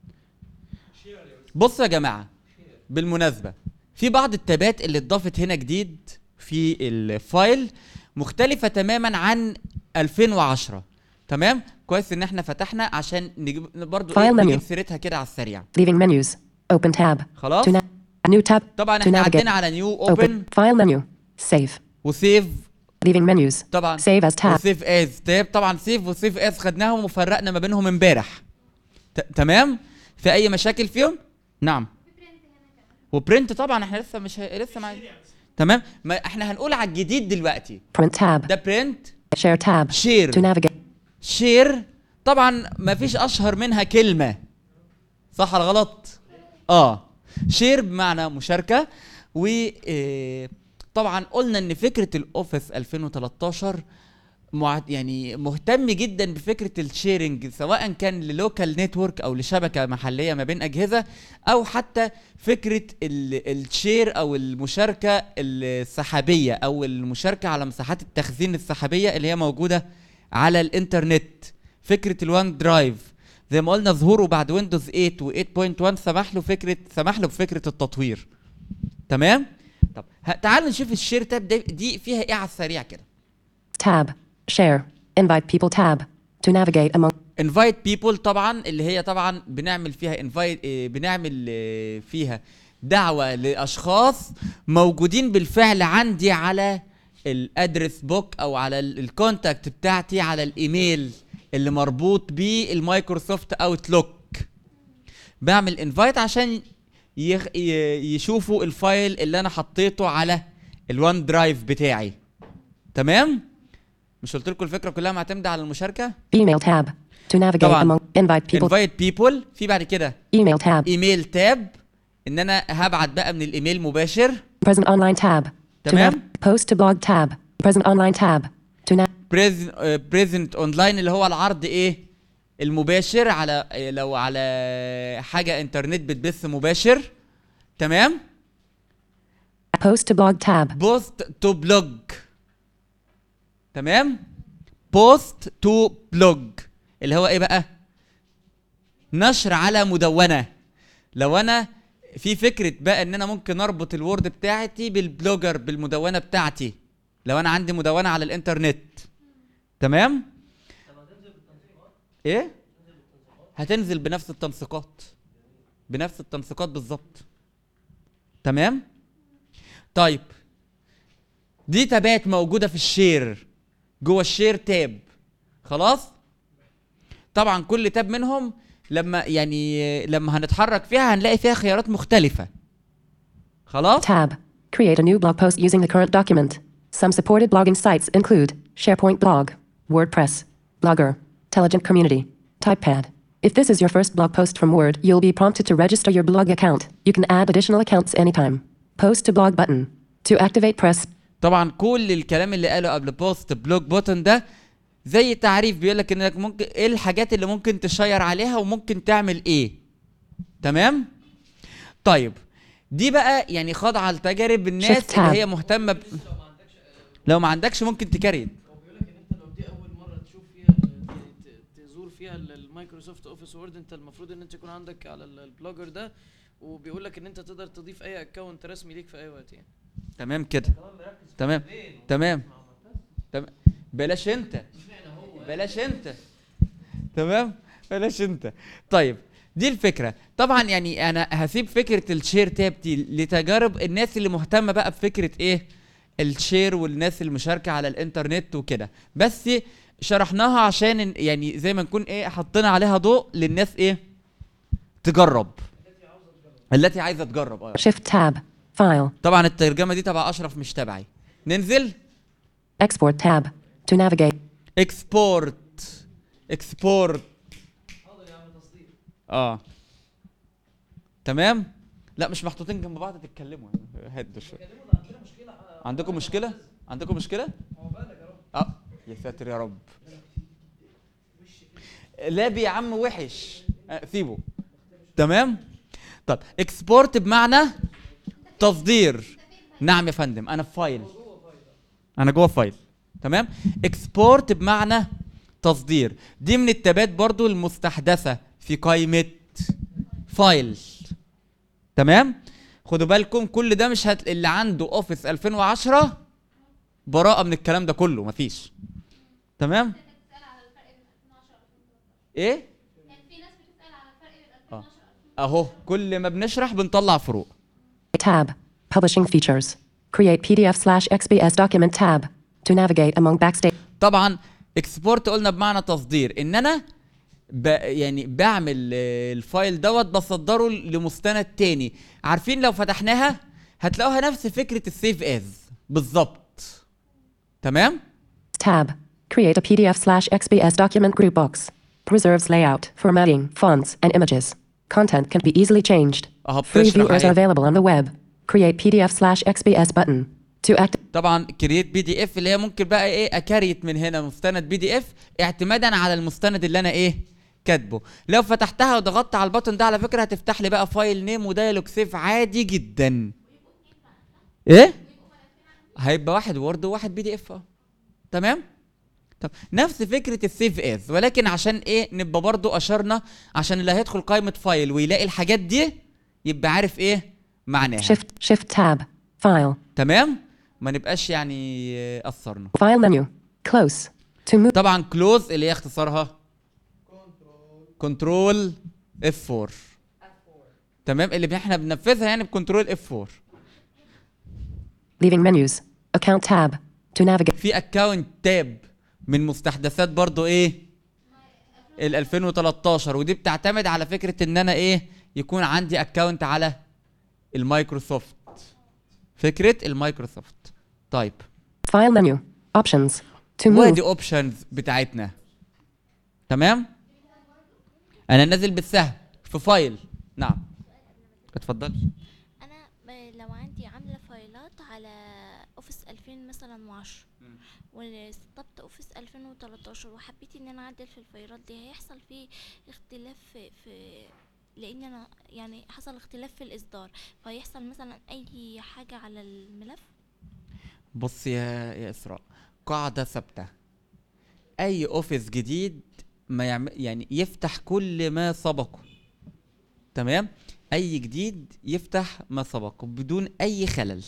بصوا يا جماعه بالمناسبه في بعض التابات اللي اتضافت هنا جديد في الفايل مختلفه تماما عن 2010 تمام كويس ان احنا فتحنا عشان نجيب برضو إيه File menu. نجيب سيرتها كده على السريع Leaving menus. Open tab. خلاص To na- new tab. طبعا To احنا navigate. عدينا على نيو اوبن Open. File menu. Save. وسيف Leaving menus. طبعا Save as tab. وسيف از تاب طبعا سيف وسيف از خدناهم وفرقنا ما بينهم امبارح ت- تمام في اي مشاكل فيهم نعم وبرنت طبعا احنا لسه مش ه... لسه مع... تمام ما احنا هنقول على الجديد دلوقتي Print tab. ده برنت Share tab. To شير navigate. شير طبعا ما فيش اشهر منها كلمه صح ولا غلط اه شير بمعنى مشاركه و آه، طبعا قلنا ان فكره الاوفيس 2013 مع يعني مهتم جدا بفكره الشيرنج سواء كان للوكال نتورك او لشبكه محليه ما بين اجهزه او حتى فكره ال- الشير او المشاركه السحابيه او المشاركه على مساحات التخزين السحابيه اللي هي موجوده على الانترنت فكره الوان درايف زي ما قلنا ظهوره بعد ويندوز 8 و 8.1 سمح له فكره سمح له بفكره التطوير تمام طب ه- تعال نشوف الشير تاب دي, دي فيها ايه على السريع كده Tab. Share. Invite people tab. To navigate among. انفايت بيبول طبعا اللي هي طبعا بنعمل فيها انفايت بنعمل آه، فيها دعوه لاشخاص موجودين بالفعل عندي على الادرس بوك او على ال- الكونتاكت بتاعتي على الايميل اللي مربوط بالمايكروسوفت اوتلوك بعمل انفايت عشان يخ... ي- يشوفوا الفايل اللي انا حطيته على الوان درايف بتاعي تمام مش قلت لكم الفكره كلها معتمده على المشاركه Email tab. To navigate طبعاً. among. Invite people. انفايت بيبول في بعد كده Email tab. ايميل تاب ان انا هبعت بقى من الايميل مباشر Present online tab. To تمام. nav- post to blog tab. Present online tab. To nav- بريزنت اونلاين اللي هو العرض ايه المباشر على إيه لو على حاجه انترنت بتبث مباشر تمام post to blog tab. بوست تو بلوج تمام بوست تو بلوج اللي هو ايه بقى نشر على مدونه لو انا في فكره بقى ان انا ممكن اربط الوورد بتاعتي بالبلوجر بالمدونه بتاعتي لو انا عندي مدونه على الانترنت تمام ايه هتنزل بنفس التنسيقات بنفس التنسيقات بالظبط تمام طيب دي تابات موجوده في الشير جوه الشير تاب خلاص طبعا كل تاب منهم لما يعني لما هنتحرك فيها هنلاقي فيها خيارات مختلفه خلاص Tab. Create a new blog post using the current document. Some supported blogging sites include SharePoint blog, WordPress, Blogger, Intelligent Community, Typepad. If this is your first blog post from Word, you'll be prompted to register your blog account. You can add additional accounts anytime. Post to blog button. To activate, press طبعا كل الكلام اللي قاله قبل بوست بلوك بوتن ده زي تعريف بيقول لك انك ممكن ايه الحاجات اللي ممكن تشير عليها وممكن تعمل ايه تمام طيب دي بقى يعني خاضعه لتجارب الناس Shift اللي tab. هي مهتمه ب... لو ما عندكش ممكن تكريت هو بيقول لك ان انت لو دي اول مره تشوف فيها ت- ت- تزور فيها ال- المايكروسوفت اوفيس وورد انت المفروض ان انت يكون عندك على ال- البلوجر ده وبيقول لك ان انت تقدر تضيف اي اكونت رسمي ليك في اي وقت يعني تمام كده تمام تمام تمام بلاش انت بلاش انت تمام بلاش انت طيب دي الفكره طبعا يعني انا هسيب فكره الشير تاب دي لتجارب الناس اللي مهتمه بقى بفكره ايه الشير والناس المشاركه على الانترنت وكده بس شرحناها عشان إن- يعني زي ما نكون ايه حطينا عليها ضوء للناس ايه تجرب التي عايزه تجرب اه Shift tab. File. طبعا الترجمه دي تبع اشرف مش تبعي ننزل Export tab. To navigate. اكسبورت اكسبورت اه تمام لا مش محطوطين جنب بعض تتكلموا هدوا شويه عندكم مشكله عندكم مشكله اه يا ساتر يا رب لابي يا عم وحش آه سيبه تمام طب اكسبورت بمعنى تصدير نعم يا فندم انا في فايل انا جوه فايل تمام اكسبورت بمعنى تصدير دي من التابات برضو المستحدثه في قائمه فايل تمام خدوا بالكم كل ده مش هت... اللي عنده اوفيس 2010 براءه من الكلام ده كله مفيش تمام ايه آه. اهو كل ما بنشرح بنطلع فروق Tab. Publishing features. Create PDF slash XBS document tab. To navigate among backstage. طبعا اكسبورت قلنا بمعنى تصدير ان انا ب يعني بعمل آه، الفايل دوت بصدره لمستند تاني عارفين لو فتحناها هتلاقوها نفس فكره السيف از بالظبط تمام Tab. Create a PDF slash XBS document group box. Preserves layout, formatting, fonts, and images. Content can be easily changed. اهو Free بتشرح viewers are اهي. available on the web. Create PDF slash XBS button. To act. طبعا كرييت بي دي اف اللي هي ممكن بقى ايه اكريت من هنا مستند بي دي اف اعتمادا على المستند اللي انا ايه كاتبه لو فتحتها وضغطت على البطن ده على فكره هتفتح لي بقى فايل نيم ودايلوج سيف عادي جدا ايه هيبقى واحد وورد وواحد بي دي اف اه تمام طب نفس فكره السيف از ولكن عشان ايه نبقى برضو اشرنا عشان اللي هيدخل قائمه فايل ويلاقي الحاجات دي يبقى عارف ايه معناها Shift. Shift tab. File. تمام ما نبقاش يعني آه، قصرنا File menu. Close. To move. طبعا كلوز اللي هي اختصارها كنترول اف 4 تمام اللي احنا بننفذها يعني بكنترول اف 4 Leaving menus. Account tab. To navigate. في اكونت تاب من مستحدثات برضو ايه ال 2013 ودي بتعتمد على فكره ان انا ايه يكون عندي اكونت على المايكروسوفت فكره المايكروسوفت طيب File menu. Options. To وادي move. اوبشنز بتاعتنا تمام انا نازل بالسهم في فايل نعم اتفضل انا ب- لو عندي عامله فايلات على اوفيس 2000 مثلا وعشرة وسطبت اوفيس 2013 وحبيت ان انا اعدل في الفايلات دي هيحصل فيه اختلاف في, في لان انا يعني حصل اختلاف في الاصدار فيحصل مثلا اي حاجه على الملف بص يا يا اسراء قاعده ثابته اي اوفيس جديد ما يعمل يعني يفتح كل ما سبقه تمام اي جديد يفتح ما سبقه بدون اي خلل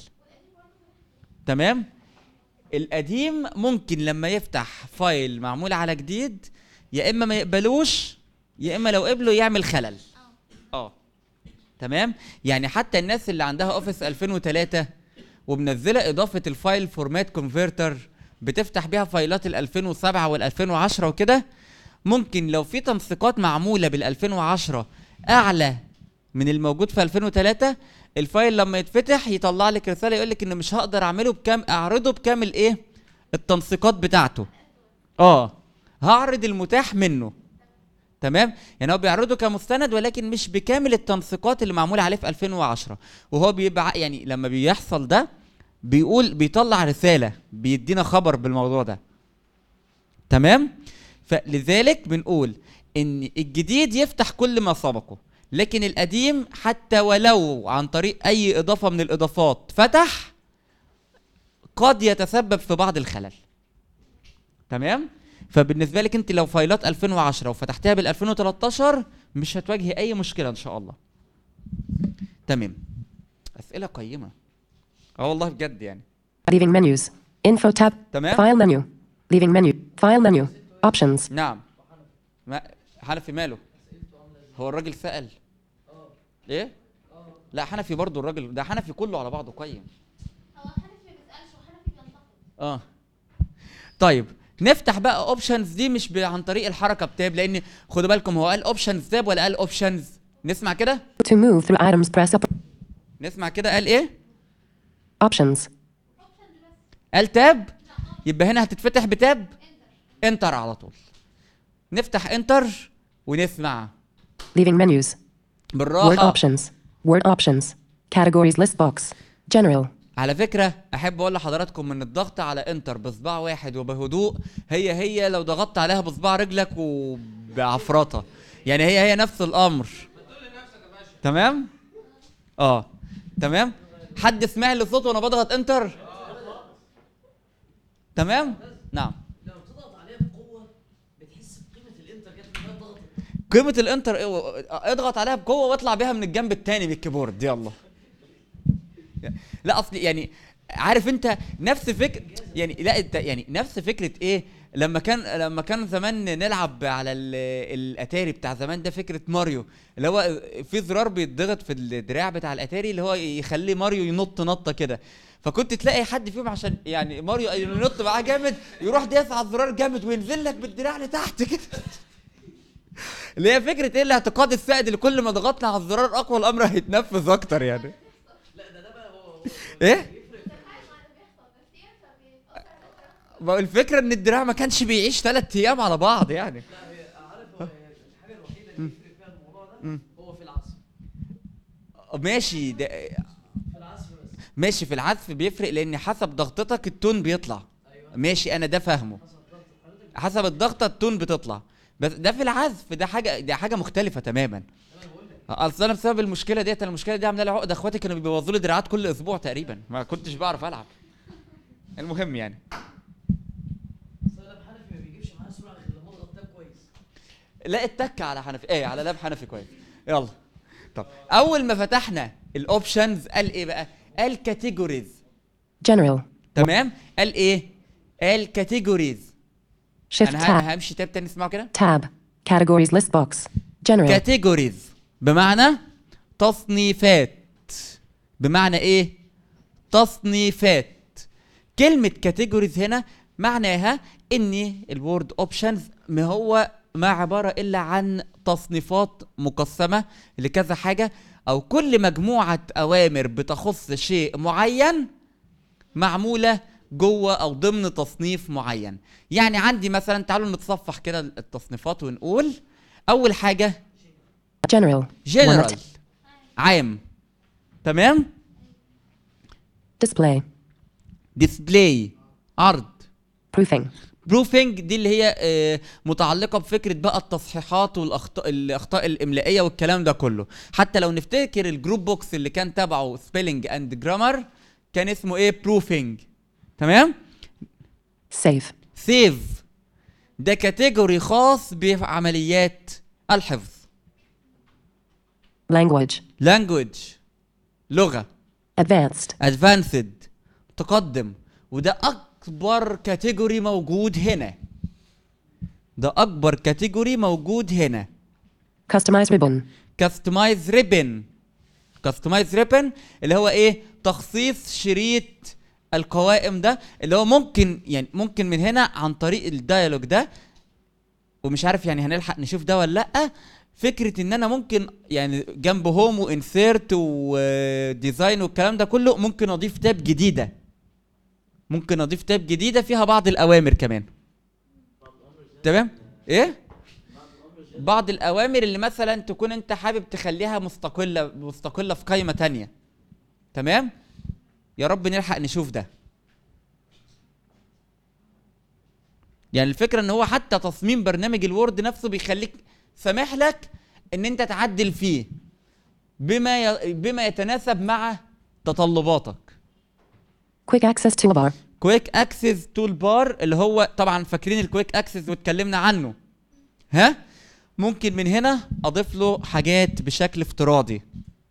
تمام القديم ممكن لما يفتح فايل معمول على جديد يا اما ما يقبلوش يا اما لو قبله يعمل خلل اه تمام يعني حتى الناس اللي عندها اوفيس 2003 ومنزله اضافه الفايل فورمات كونفرتر بتفتح بيها فايلات ال 2007 وال 2010 وكده ممكن لو في تنسيقات معموله بال 2010 اعلى من الموجود في 2003 الفايل لما يتفتح يطلع لك رساله يقول لك ان مش هقدر اعمله بكام اعرضه بكامل ايه التنسيقات بتاعته اه هعرض المتاح منه تمام يعني هو بيعرضه كمستند ولكن مش بكامل التنسيقات اللي معموله عليه في 2010 وهو بيبقى يعني لما بيحصل ده بيقول بيطلع رساله بيدينا خبر بالموضوع ده تمام فلذلك بنقول ان الجديد يفتح كل ما سبقه لكن القديم حتى ولو عن طريق اي اضافه من الاضافات فتح قد يتسبب في بعض الخلل تمام فبالنسبه لك انت لو فايلات 2010 وفتحتها بال 2013 مش هتواجهي اي مشكله ان شاء الله تمام اسئله قيمه اه والله بجد يعني Leaving menus. Info tab. تمام. File menu. Leaving menu. File menu. Options. نعم ما حنفي ماله هو الراجل سأل ايه لا حنفي برضو الراجل ده حنفي كله على بعضه قيم هو حنفي ما بيسالش وحنفي بينتقد اه طيب نفتح بقى اوبشنز دي مش ب- عن طريق الحركه بتاب لان خدوا بالكم هو قال اوبشنز تاب ولا قال اوبشنز نسمع كده To move through items, press up. نسمع كده قال ايه Options. قال تاب يبقى هنا هتتفتح بتاب انتر على طول نفتح انتر ونسمع Leaving menus. Word بالراحه options. Word options. Categories list box. General. على فكرة أحب أقول لحضراتكم إن الضغط على إنتر بصباع واحد وبهدوء هي هي لو ضغطت عليها بصباع رجلك وبعفرطة يعني هي هي نفس الأمر تمام؟ آه تمام؟ حد سمع لي صوت وأنا بضغط إنتر؟ تمام نعم لما بتضغط عليها بقوه بتحس بقيمه الانتر كده انها ضغطت قيمة الانتر إيه؟ اضغط عليها بقوة واطلع بيها من الجنب التاني بالكيبورد يلا لا اصل يعني عارف انت نفس فكرة يعني لا انت يعني نفس فكرة ايه لما كان لما كان زمان نلعب على ال- الاتاري بتاع زمان ده فكرة ماريو اللي هو في زرار بيتضغط في الدراع بتاع الاتاري اللي هو يخلي ماريو ينط نطة كده فكنت تلاقي حد فيهم عشان يعني ماريو ينط معاه جامد يروح دايس على الزرار جامد وينزل لك بالدراع لتحت كده اللي هي فكره ايه الاعتقاد السائد اللي كل ما ضغطنا على الزرار اقوى الامر هيتنفذ اكتر يعني ايه ما هو الفكره ان الدراع ما كانش بيعيش ثلاث ايام على بعض يعني عارف هو الحاجه الوحيده اللي يفرق فيها الموضوع ده هو في العزف ماشي ده في العزف بس ماشي في العزف بيفرق لان حسب ضغطتك التون بيطلع ماشي انا ده فاهمه حسب الضغطه التون بتطلع بس ده في العزف ده حاجه ده حاجه مختلفه تماما اصل انا بسبب المشكله ديت انا المشكله دي عامله لي عقده اخواتي كانوا بيبوظوا لي دراعات كل اسبوع تقريبا ما كنتش بعرف العب المهم يعني بس انا حنفي ما بيجيبش معاه سرعه غير لما اضغط تاب كويس لا اتك على حنفي ايه على لاب حنفي كويس يلا طب اول ما فتحنا الاوبشنز قال ايه بقى قال كاتيجوريز General. تمام قال ايه قال كاتيجوريز Shift انا tab. ه- همشي تاب تاني اسمعوا كده Tab. Categories list box. General. كاتيجوريز بمعنى تصنيفات بمعنى ايه تصنيفات كلمة كاتيجوريز هنا معناها ان الوورد اوبشنز ما هو ما عبارة الا عن تصنيفات مقسمة لكذا حاجة او كل مجموعة اوامر بتخص شيء معين معمولة جوه او ضمن تصنيف معين يعني عندي مثلا تعالوا نتصفح كده التصنيفات ونقول اول حاجة General. جنرال One. عام تمام Display. ديسبلاي عرض Proofing. بروفنج دي اللي هي آه، متعلقه بفكره بقى التصحيحات والاخطاء الاخطاء الاملائيه والكلام ده كله حتى لو نفتكر الجروب بوكس اللي كان تبعه سبيلنج اند جرامر كان اسمه ايه بروفنج تمام Save. سيف ده كاتيجوري خاص بعمليات الحفظ Language. لانجوج لغه Advanced. ادفانسد تقدم وده اكبر كاتيجوري موجود هنا ده اكبر كاتيجوري موجود هنا Customize ribbon. كاستمايز ريبن كاستمايز ريبن اللي هو ايه تخصيص شريط القوائم ده اللي هو ممكن يعني ممكن من هنا عن طريق الديالوج ده ومش عارف يعني هنلحق نشوف ده ولا لا فكره ان انا ممكن يعني جنب هوم وانسيرت وديزاين والكلام ده كله ممكن اضيف تاب جديده ممكن اضيف تاب جديده فيها بعض الاوامر كمان تمام ايه بعض الاوامر اللي مثلا تكون انت حابب تخليها مستقله مستقله في قائمه تانية تمام يا رب نلحق نشوف ده يعني الفكره ان هو حتى تصميم برنامج الوورد نفسه بيخليك سامح لك ان انت تعدل فيه بما ي... بما يتناسب مع تطلباتك Quick access toolbar. كويك اكسس تول بار اللي هو طبعا فاكرين الكويك اكسس واتكلمنا عنه ها ممكن من هنا اضيف له حاجات بشكل افتراضي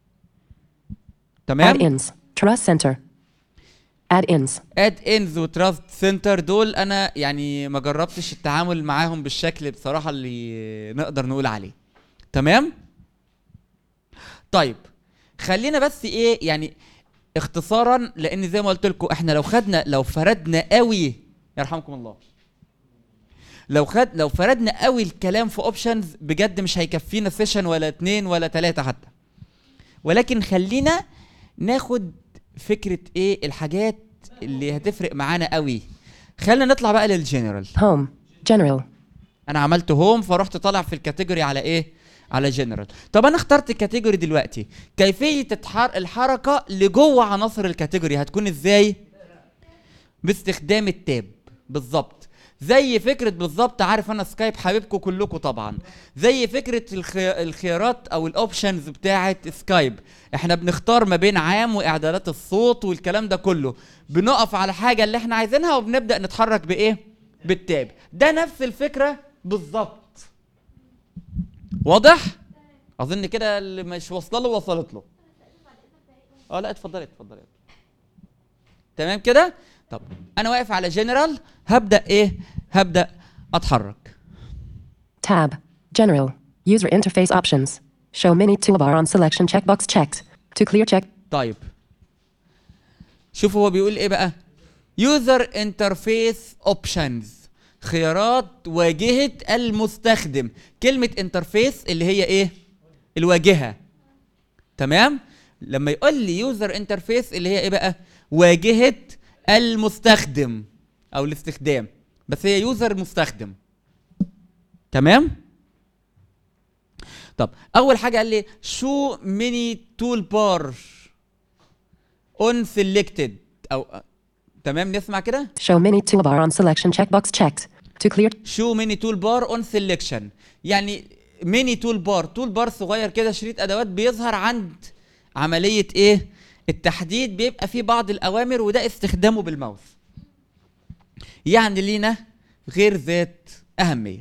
تمام Add-ins. Trust center. Add-ins. اد انز وتراست سنتر دول انا يعني ما جربتش التعامل معاهم بالشكل بصراحه اللي نقدر نقول عليه تمام طيب خلينا بس ايه يعني اختصارا لان زي ما قلت لكم احنا لو خدنا لو فردنا قوي يرحمكم الله لو خد لو فردنا قوي الكلام في اوبشنز بجد مش هيكفينا سيشن ولا اتنين ولا تلاتة حتى ولكن خلينا ناخد فكرة ايه الحاجات اللي هتفرق معانا قوي خلينا نطلع بقى للجنرال Home. General. انا عملت هوم فرحت طالع في الكاتيجوري على ايه على جنرال طب انا اخترت الكاتيجوري دلوقتي كيفيه التحر... الحركه لجوه عناصر الكاتيجوري هتكون ازاي باستخدام التاب بالظبط زي فكره بالظبط عارف انا سكايب حبيبكم كلكم طبعا زي فكره الخي... الخيارات او الاوبشنز بتاعه سكايب احنا بنختار ما بين عام واعدادات الصوت والكلام ده كله بنقف على حاجه اللي احنا عايزينها وبنبدا نتحرك بايه بالتاب ده نفس الفكره بالظبط واضح اظن كده اللي مش واصله له وصلت له اه لا اتفضلي اتفضلي تمام كده طب انا واقف على جنرال هبدا ايه هبدا اتحرك Tab. General. User interface options. Show mini toolbar on selection checkbox checked. To clear check. طيب شوفوا هو بيقول ايه بقى يوزر انترفيس اوبشنز خيارات واجهة المستخدم كلمة انترفيس اللي هي ايه الواجهة تمام لما يقول لي يوزر انترفيس اللي هي ايه بقى واجهة المستخدم او الاستخدام بس هي يوزر مستخدم تمام طب اول حاجه قال لي شو ميني تول بار اون سيلكتد او تمام نسمع كده Show mini toolbar on selection checkbox checked. To clear. شو ميني تول بار اون سيلكشن يعني ميني تول بار تول بار صغير كده شريط ادوات بيظهر عند عمليه ايه التحديد بيبقى فيه بعض الاوامر وده استخدامه بالماوس يعني لينا غير ذات اهميه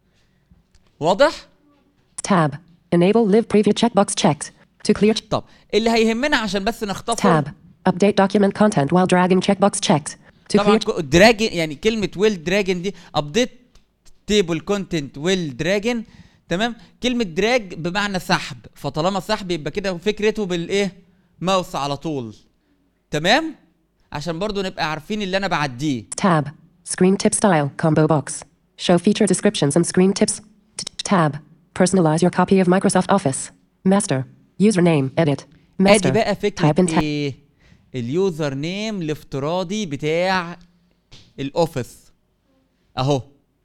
واضح Tab. Enable live preview checkbox checked. To clear. ch- طب اللي هيهمنا عشان بس نختصر Tab. Update document content while dragging checkbox checked. To طبعا clear. دراجن يعني كلمه ويل دراجن دي ابديت تيبل كونتنت ويل دراجن تمام كلمه دراج بمعنى سحب فطالما سحب يبقى كده فكرته بالايه ماوس على طول تمام عشان برضو نبقى عارفين اللي انا بعديه Tab. Screen tip style combo box. Show feature descriptions and screen tips. T- Tab. Personalize your copy of Microsoft Office. Master. Username. Edit. Master. ادي بقى Type فكره in tab. ايه اليوزر نيم الافتراضي بتاع الاوفيس اهو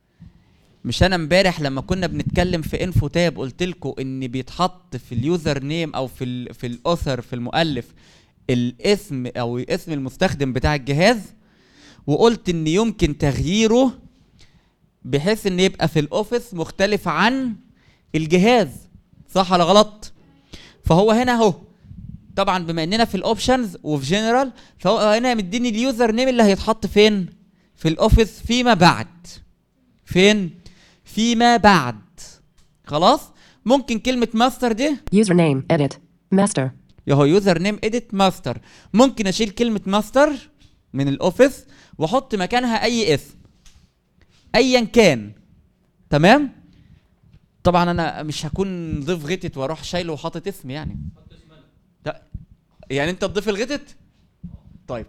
مش انا امبارح لما كنا بنتكلم في انفو تاب قلت لكم ان بيتحط في اليوزر نيم او في ال في الاوثر في المؤلف الاسم او اسم المستخدم بتاع الجهاز وقلت ان يمكن تغييره بحيث ان يبقى في الاوفيس مختلف عن الجهاز صح ولا غلط فهو هنا اهو طبعا بما اننا في الاوبشنز وفي جنرال فهو هنا مديني اليوزر نيم اللي هيتحط فين في الاوفيس فيما بعد فين فيما بعد خلاص ممكن كلمه ماستر دي Username. Edit. Master. يهو يوزر نيم اديت ماستر ممكن اشيل كلمه ماستر من الاوفيس واحط مكانها اي اسم ايا كان تمام طبعا انا مش هكون ضيف غتت واروح شايله وحاطط اسم يعني لا يعني انت تضيف الغتت طيب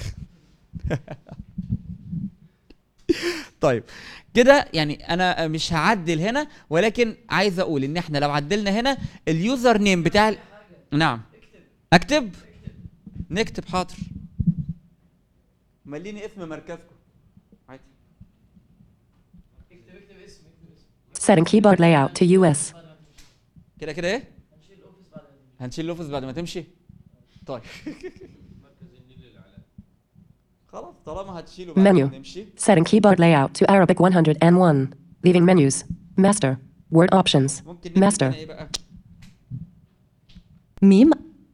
طيب كده يعني انا مش هعدل هنا ولكن عايز اقول ان احنا لو عدلنا هنا اليوزر نيم بتاع ال... نعم اكتب نكتب حاضر مليني اسم مركزكم عادي Setting keyboard layout to US. كده كده ايه هنشيل الاوفيس بعد ما تمشي طيب خلاص طالما هتشيله بعد ما Menu. نمشي Setting keyboard layout to Arabic 101. Leaving menus. Master. Word options. ممكن نكتب Master. هنا ايه بقى ميم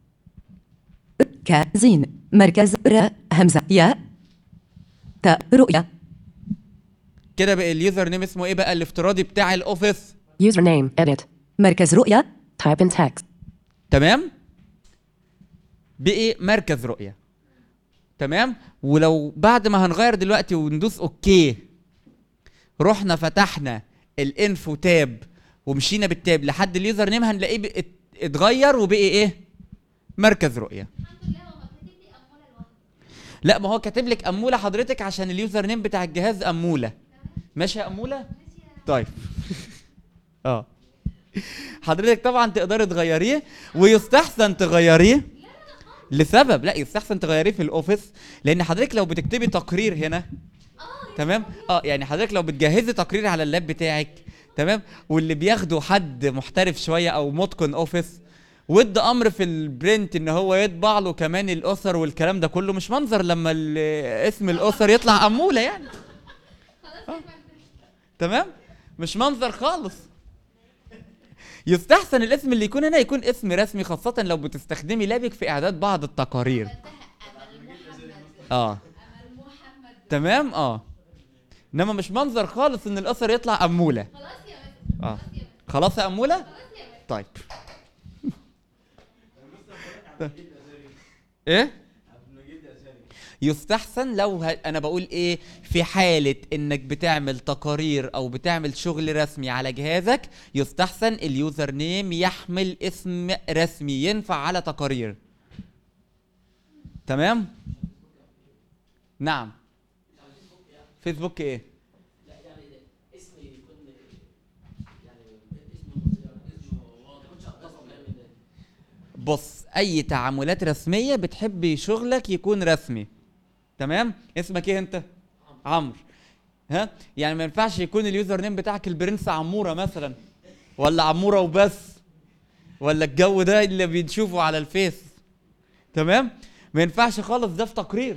ك زين مركز ر همزة ياء تاء رؤية كده بقى اليوزر نيم اسمه ايه بقى الافتراضي بتاع الاوفيس Username. Edit. مركز رؤية Type in text. تمام بقي مركز رؤية تمام ولو بعد ما هنغير دلوقتي وندوس اوكي رحنا فتحنا الانفو تاب ومشينا بالتاب لحد اليوزر نيم هنلاقيه بقى ات- اتغير وبقي ايه مركز رؤية لا ما هو كاتب لك اموله حضرتك عشان اليوزر نيم بتاع الجهاز اموله ماشي يا اموله طيب اه حضرتك طبعا تقدري تغيريه ويستحسن تغيريه لسبب لا يستحسن تغيريه في الاوفيس لان حضرتك لو بتكتبي تقرير هنا تمام اه يعني حضرتك لو بتجهزي تقرير على اللاب بتاعك تمام واللي بياخده حد محترف شويه او متقن اوفيس وادى امر في البرنت ان هو يطبع له كمان الاسر والكلام ده كله مش منظر لما ال- اسم الاسر يطلع اموله يعني آه. تمام مش منظر خالص يستحسن الاسم اللي يكون هنا يكون اسم رسمي خاصة لو بتستخدمي لابك في إعداد بعض التقارير اه تمام اه انما مش منظر خالص ان الاثر يطلع اموله اه خلاص يا اموله طيب ايه يستحسن لو ه... انا بقول ايه في حاله انك بتعمل تقارير او بتعمل شغل رسمي على جهازك يستحسن اليوزر نيم يحمل اسم رسمي ينفع على تقارير تمام نعم فيسبوك ايه بص اي تعاملات رسميه بتحب شغلك يكون رسمي تمام اسمك ايه انت عمرو ها يعني ما ينفعش يكون اليوزر نيم بتاعك البرنس عموره مثلا ولا عموره وبس ولا الجو ده اللي بنشوفه على الفيس تمام ما ينفعش خالص ده في تقرير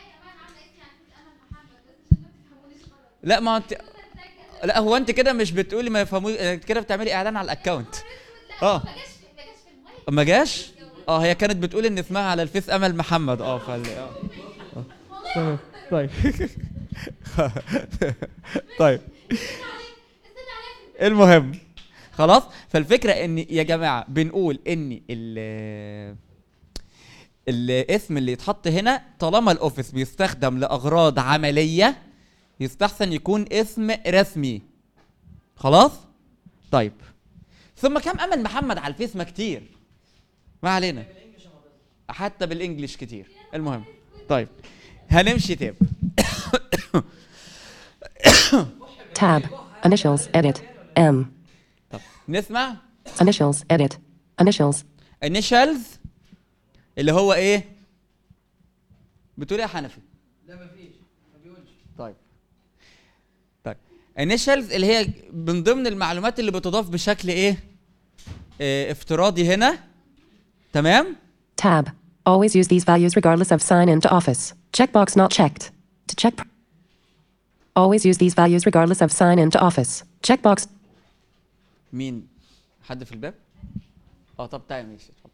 لا ما انت لا هو انت كده مش بتقولي ما يفهموش انت كده بتعملي اعلان على الاكونت اه ما جاش اه هي كانت بتقول ان اسمها على الفيس امل محمد اه فال اه آه. تمام. طيب طيب المهم خلاص فالفكره ان يا جماعه بنقول ان ال الاسم اللي يتحط هنا طالما الاوفيس بيستخدم لاغراض عمليه يستحسن يكون اسم رسمي خلاص طيب ثم كم امل محمد على الفيس ما كتير ما علينا حتى بالانجلش كتير المهم طيب هنمشي تاب Tab. Initials. Edit. M. طب نسمع Initials. Edit. Initials. initials اللي هو ايه بتقول ايه يا حنفي لا مفيش ما بيقولش طيب طيب initials اللي هي من ضمن المعلومات اللي بتضاف بشكل ايه اه افتراضي هنا تمام Tab. Always use these values regardless of sign in to Office. Checkbox not checked. To check. pr- Always use these values regardless of sign in to Office. Checkbox. مين حد في الباب اه طب تعالى ماشي اتفضل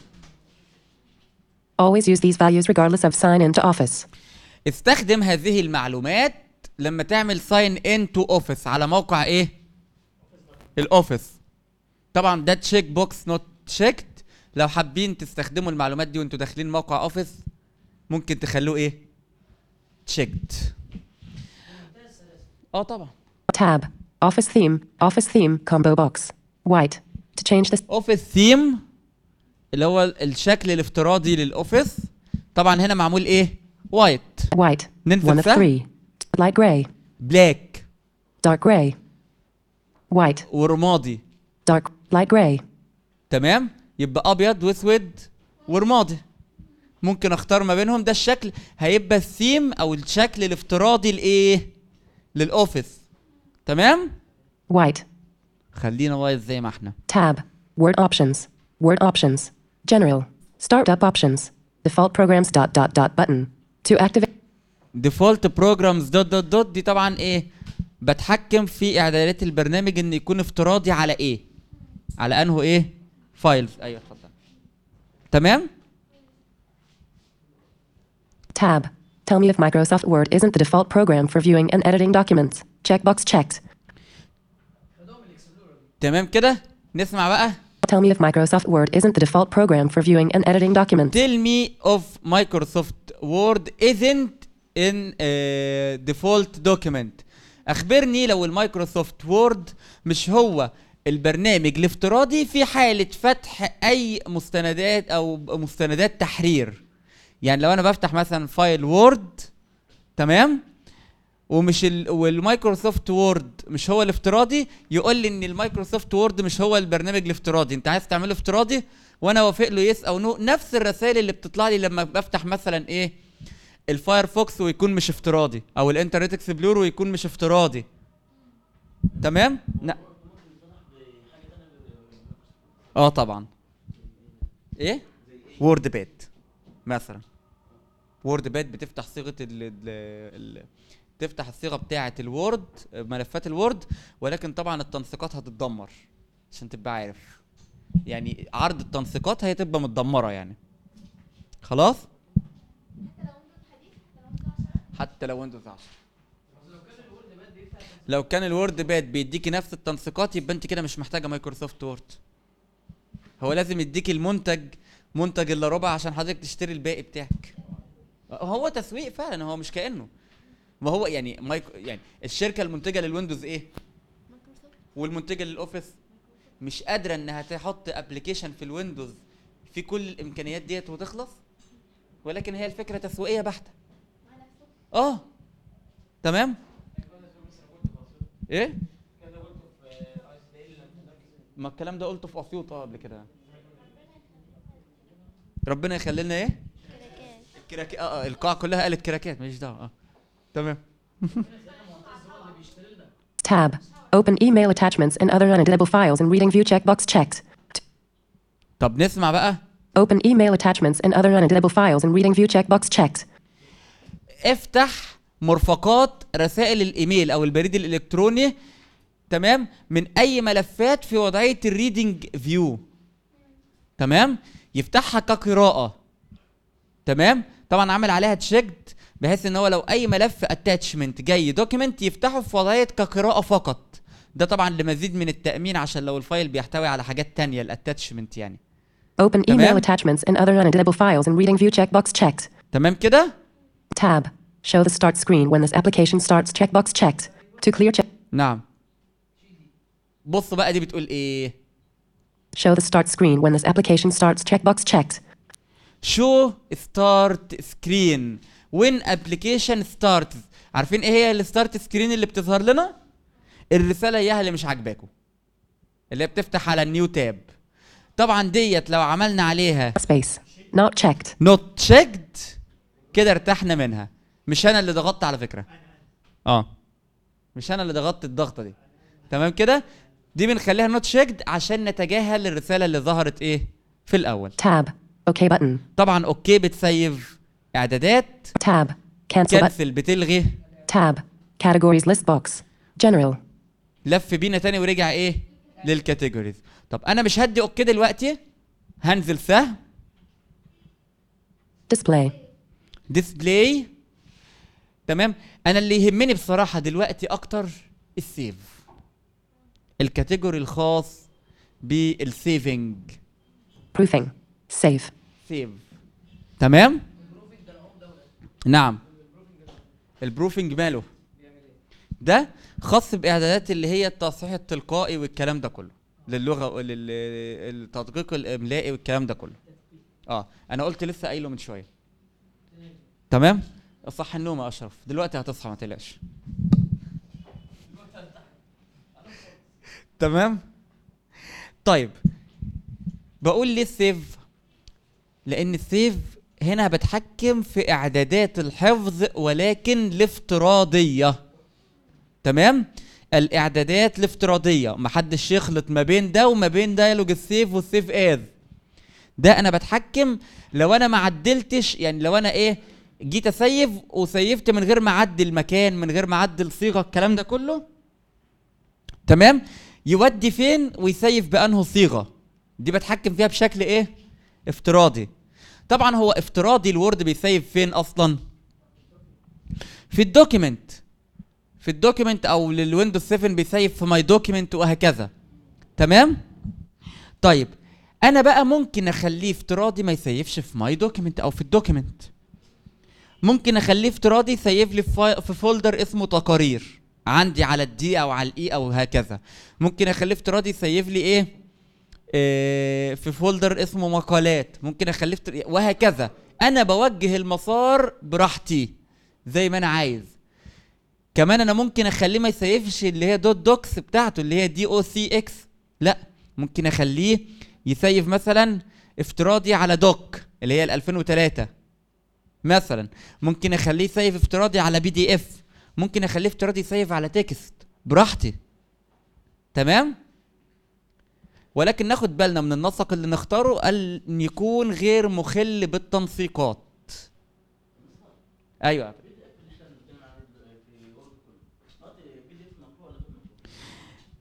Always use these values regardless of sign in to Office. استخدم هذه المعلومات لما تعمل ساين ان تو اوفيس على موقع ايه الاوفيس طبعا ده تشيك بوكس نوت تشيكت لو حابين تستخدموا المعلومات دي وانتوا داخلين موقع اوفيس ممكن تخلوه ايه تشيكت اه طبعا Tab. Office theme. Office theme combo box. White. To change this. اوفيس ثيم اللي هو الشكل الافتراضي للاوفيس طبعا هنا معمول ايه وايت White. ننزل One of صح؟ three. Light gray. بلاك Dark gray. White. ورمادي Dark. Light gray. تمام يبقى ابيض واسود ورمادي ممكن اختار ما بينهم ده الشكل هيبقى الثيم او الشكل الافتراضي لايه للاوفيس تمام White. خلينا وايت زي ما احنا Tab. Word options. Word options. General. Startup options. Default programs dot dot dot button. To activate. ديفولت بروجرامز دوت دوت دوت دي طبعا ايه بتحكم في اعدادات البرنامج ان يكون افتراضي على ايه على انه ايه فايلز ايوه اتفضل تمام Tab. Tell me if Microsoft Word isn't the default program for viewing and editing documents. Checkbox checked. تمام كده نسمع بقى Tell me if Microsoft Word isn't the default program for viewing and editing documents. tell me of Microsoft Word isn't in uh, default document اخبرني لو المايكروسوفت وورد مش هو البرنامج الافتراضي في حالة فتح اي مستندات او مستندات تحرير يعني لو انا بفتح مثلا فايل وورد تمام ومش ال... والمايكروسوفت وورد مش هو الافتراضي يقول لي ان المايكروسوفت وورد مش هو البرنامج الافتراضي انت عايز تعمله افتراضي وانا وافق له يس او نو نفس الرسائل اللي بتطلع لي لما بفتح مثلا ايه الفايرفوكس ويكون مش افتراضي او الانترنت اكسبلور ويكون مش افتراضي تمام لا اه طبعا ايه وورد باد مثلا وورد باد بتفتح صيغه ال ال ال تفتح الصيغه بتاعه الوورد ملفات الوورد ولكن طبعا التنسيقات هتتدمر عشان تبقى عارف يعني عرض التنسيقات هتبقى متدمره يعني خلاص حتى لو ويندوز 10 لو كان الوورد باد بيديكي نفس التنسيقات يبقى انت كده مش محتاجه مايكروسوفت وورد هو لازم يديكي المنتج منتج الا ربع عشان حضرتك تشتري الباقي بتاعك هو تسويق فعلا هو مش كانه ما هو يعني مايكرو يعني الشركه المنتجه للويندوز ايه والمنتجه للاوفيس مش قادره انها تحط ابلكيشن في الويندوز في كل الامكانيات ديت وتخلص ولكن هي الفكره تسويقيه بحته اه تمام ايه ما الكلام ده قلته في اسيوط اه قبل كده ربنا يخلي لنا ايه الكراكات اه اه القاعه كلها قالت كراكات ماليش دعوه اه تمام Tab. Open email attachments and other uneditable files and reading view checkbox checked. طب نسمع بقى Open email attachments and other uneditable files and reading view checkbox checked. افتح مرفقات رسائل الايميل او البريد الالكتروني تمام من اي ملفات في وضعيه الريدنج فيو تمام يفتحها كقراءه تمام طبعا عامل عليها تشيكد بحيث ان هو لو اي ملف اتاتشمنت جاي دوكيمنت يفتحه في وضعيه كقراءه فقط ده طبعا لمزيد من التامين عشان لو الفايل بيحتوي على حاجات تانية الاتاتشمنت يعني Open email تمام. attachments and other uneditable files and reading view checkbox checked. تمام كده Tab. Show the start screen when this application starts checkbox checked. To clear check. نعم بص بقى دي بتقول ايه Show the start screen when this application starts checkbox checked. شو ستارت سكرين وين ابلكيشن ستارت عارفين ايه هي الستارت سكرين اللي بتظهر لنا الرساله اياها اللي مش عاجباكم اللي هي بتفتح على النيو تاب طبعا ديت لو عملنا عليها Space. Not checked. نوت تشيكد كده ارتحنا منها مش انا اللي ضغطت على فكره اه مش انا اللي ضغطت الضغطه دي تمام كده دي بنخليها نوت تشيكد عشان نتجاهل الرساله اللي ظهرت ايه في الاول Tab. OK button. طبعا اوكي بتسيف اعدادات Tab. Cancel button. كنسل بتلغي Tab. Categories list box. General. لف بينا تاني ورجع ايه للكاتيجوريز طب انا مش هدي اوكي دلوقتي هنزل سهم Display. ديسبلاي تمام انا اللي يهمني بصراحه دلوقتي اكتر السيف الكاتيجوري الخاص بالسيفنج Proofing. Save. سيف تمام نعم البروفنج ماله ده خاص باعدادات اللي هي التصحيح التلقائي والكلام ده كله للغه للتدقيق الاملائي والكلام ده كله اه انا قلت لسه قايله من شويه تمام صح النوم يا اشرف دلوقتي هتصحى ما تقلقش تمام طيب بقول ليه السيف لان السيف هنا بتحكم في اعدادات الحفظ ولكن الافتراضيه تمام الاعدادات الافتراضيه محدش يخلط ما بين ده وما بين دايلوج السيف والسيف از ده انا بتحكم لو انا ما عدلتش يعني لو انا ايه جيت اسيف وسيفت من غير ما اعدل مكان من غير ما اعدل صيغه الكلام ده كله تمام يودي فين ويسيف بانه صيغه دي بتحكم فيها بشكل ايه افتراضي طبعا هو افتراضي الوورد بيسيف فين اصلا في الدوكيمنت في الدوكيمنت او للويندوز 7 بيسيف في ماي دوكيمنت وهكذا تمام طيب انا بقى ممكن اخليه افتراضي ما يسيفش في ماي دوكيمنت او في الدوكيمنت ممكن اخليه افتراضي يسيف لي في فا- في فولدر اسمه تقارير عندي على الدي او على الاي او هكذا ممكن اخليه افتراضي يسيف لي ايه إيه في فولدر اسمه مقالات ممكن اخليه افتر... وهكذا انا بوجه المسار براحتي زي ما انا عايز كمان انا ممكن اخليه ما يسيفش اللي هي دوت دوكس بتاعته اللي هي دي او سي اكس لا ممكن اخليه يسيف مثلا افتراضي على دوك اللي هي ال 2003 مثلا ممكن اخليه يسيف افتراضي على بي دي اف ممكن اخليه افتراضي يسيف على تكست براحتي تمام ولكن ناخد بالنا من النسق اللي نختاره ان يكون غير مخل بالتنسيقات ايوه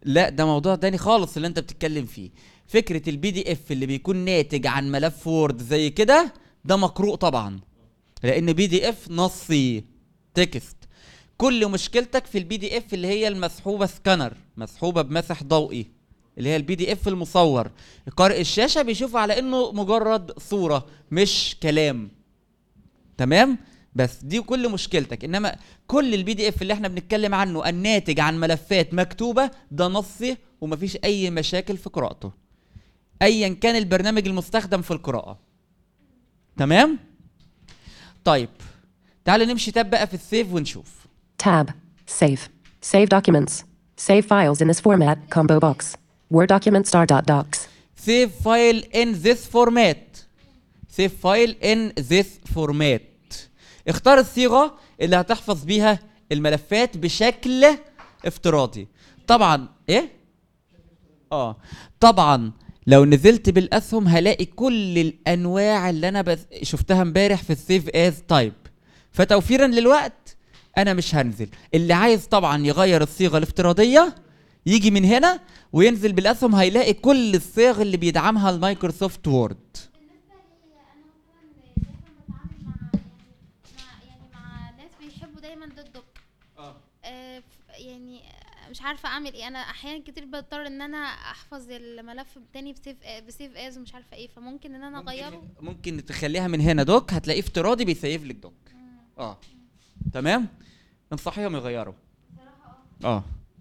لا ده موضوع تاني خالص اللي انت بتتكلم فيه فكره البي دي اف اللي بيكون ناتج عن ملف وورد زي كده ده مقروء طبعا لان بي دي اف نصي تكست كل مشكلتك في البي دي اف اللي هي المسحوبه سكانر مسحوبه بمسح ضوئي اللي هي البي دي اف المصور قارئ الشاشه بيشوف على انه مجرد صوره مش كلام تمام بس دي كل مشكلتك انما كل البي دي اف اللي احنا بنتكلم عنه الناتج عن ملفات مكتوبه ده نصي ومفيش اي مشاكل في قراءته ايا كان البرنامج المستخدم في القراءه تمام طيب تعالوا نمشي تاب بقى في السيف ونشوف Tab. Save. Save documents. Save files in this format. Combo box. Word document star dot docs. save file in this format save file in this format اختار الصيغة اللي هتحفظ بيها الملفات بشكل افتراضي طبعا ايه اه طبعا لو نزلت بالاسهم هلاقي كل الانواع اللي انا بس شفتها امبارح في السيف از تايب فتوفيرا للوقت انا مش هنزل اللي عايز طبعا يغير الصيغه الافتراضيه يجي من هنا وينزل بالاسهم هيلاقي كل الصيغ اللي بيدعمها المايكروسوفت وورد بالنسبه لي انا مثلا دايما بتعامل مع يعني مع يعني مع ناس بيحبوا دايما دوت دوك آه ف- يعني آه، مش عارفه اعمل ايه انا احيانا كتير بضطر ان انا احفظ الملف تاني بسيف آه، بسيف از ومش عارفه ايه فممكن ان انا اغيره ممكن تخليها من هنا دوك هتلاقيه افتراضي بيسيف لك دوك اه تمام انصحيهم يغيروا اه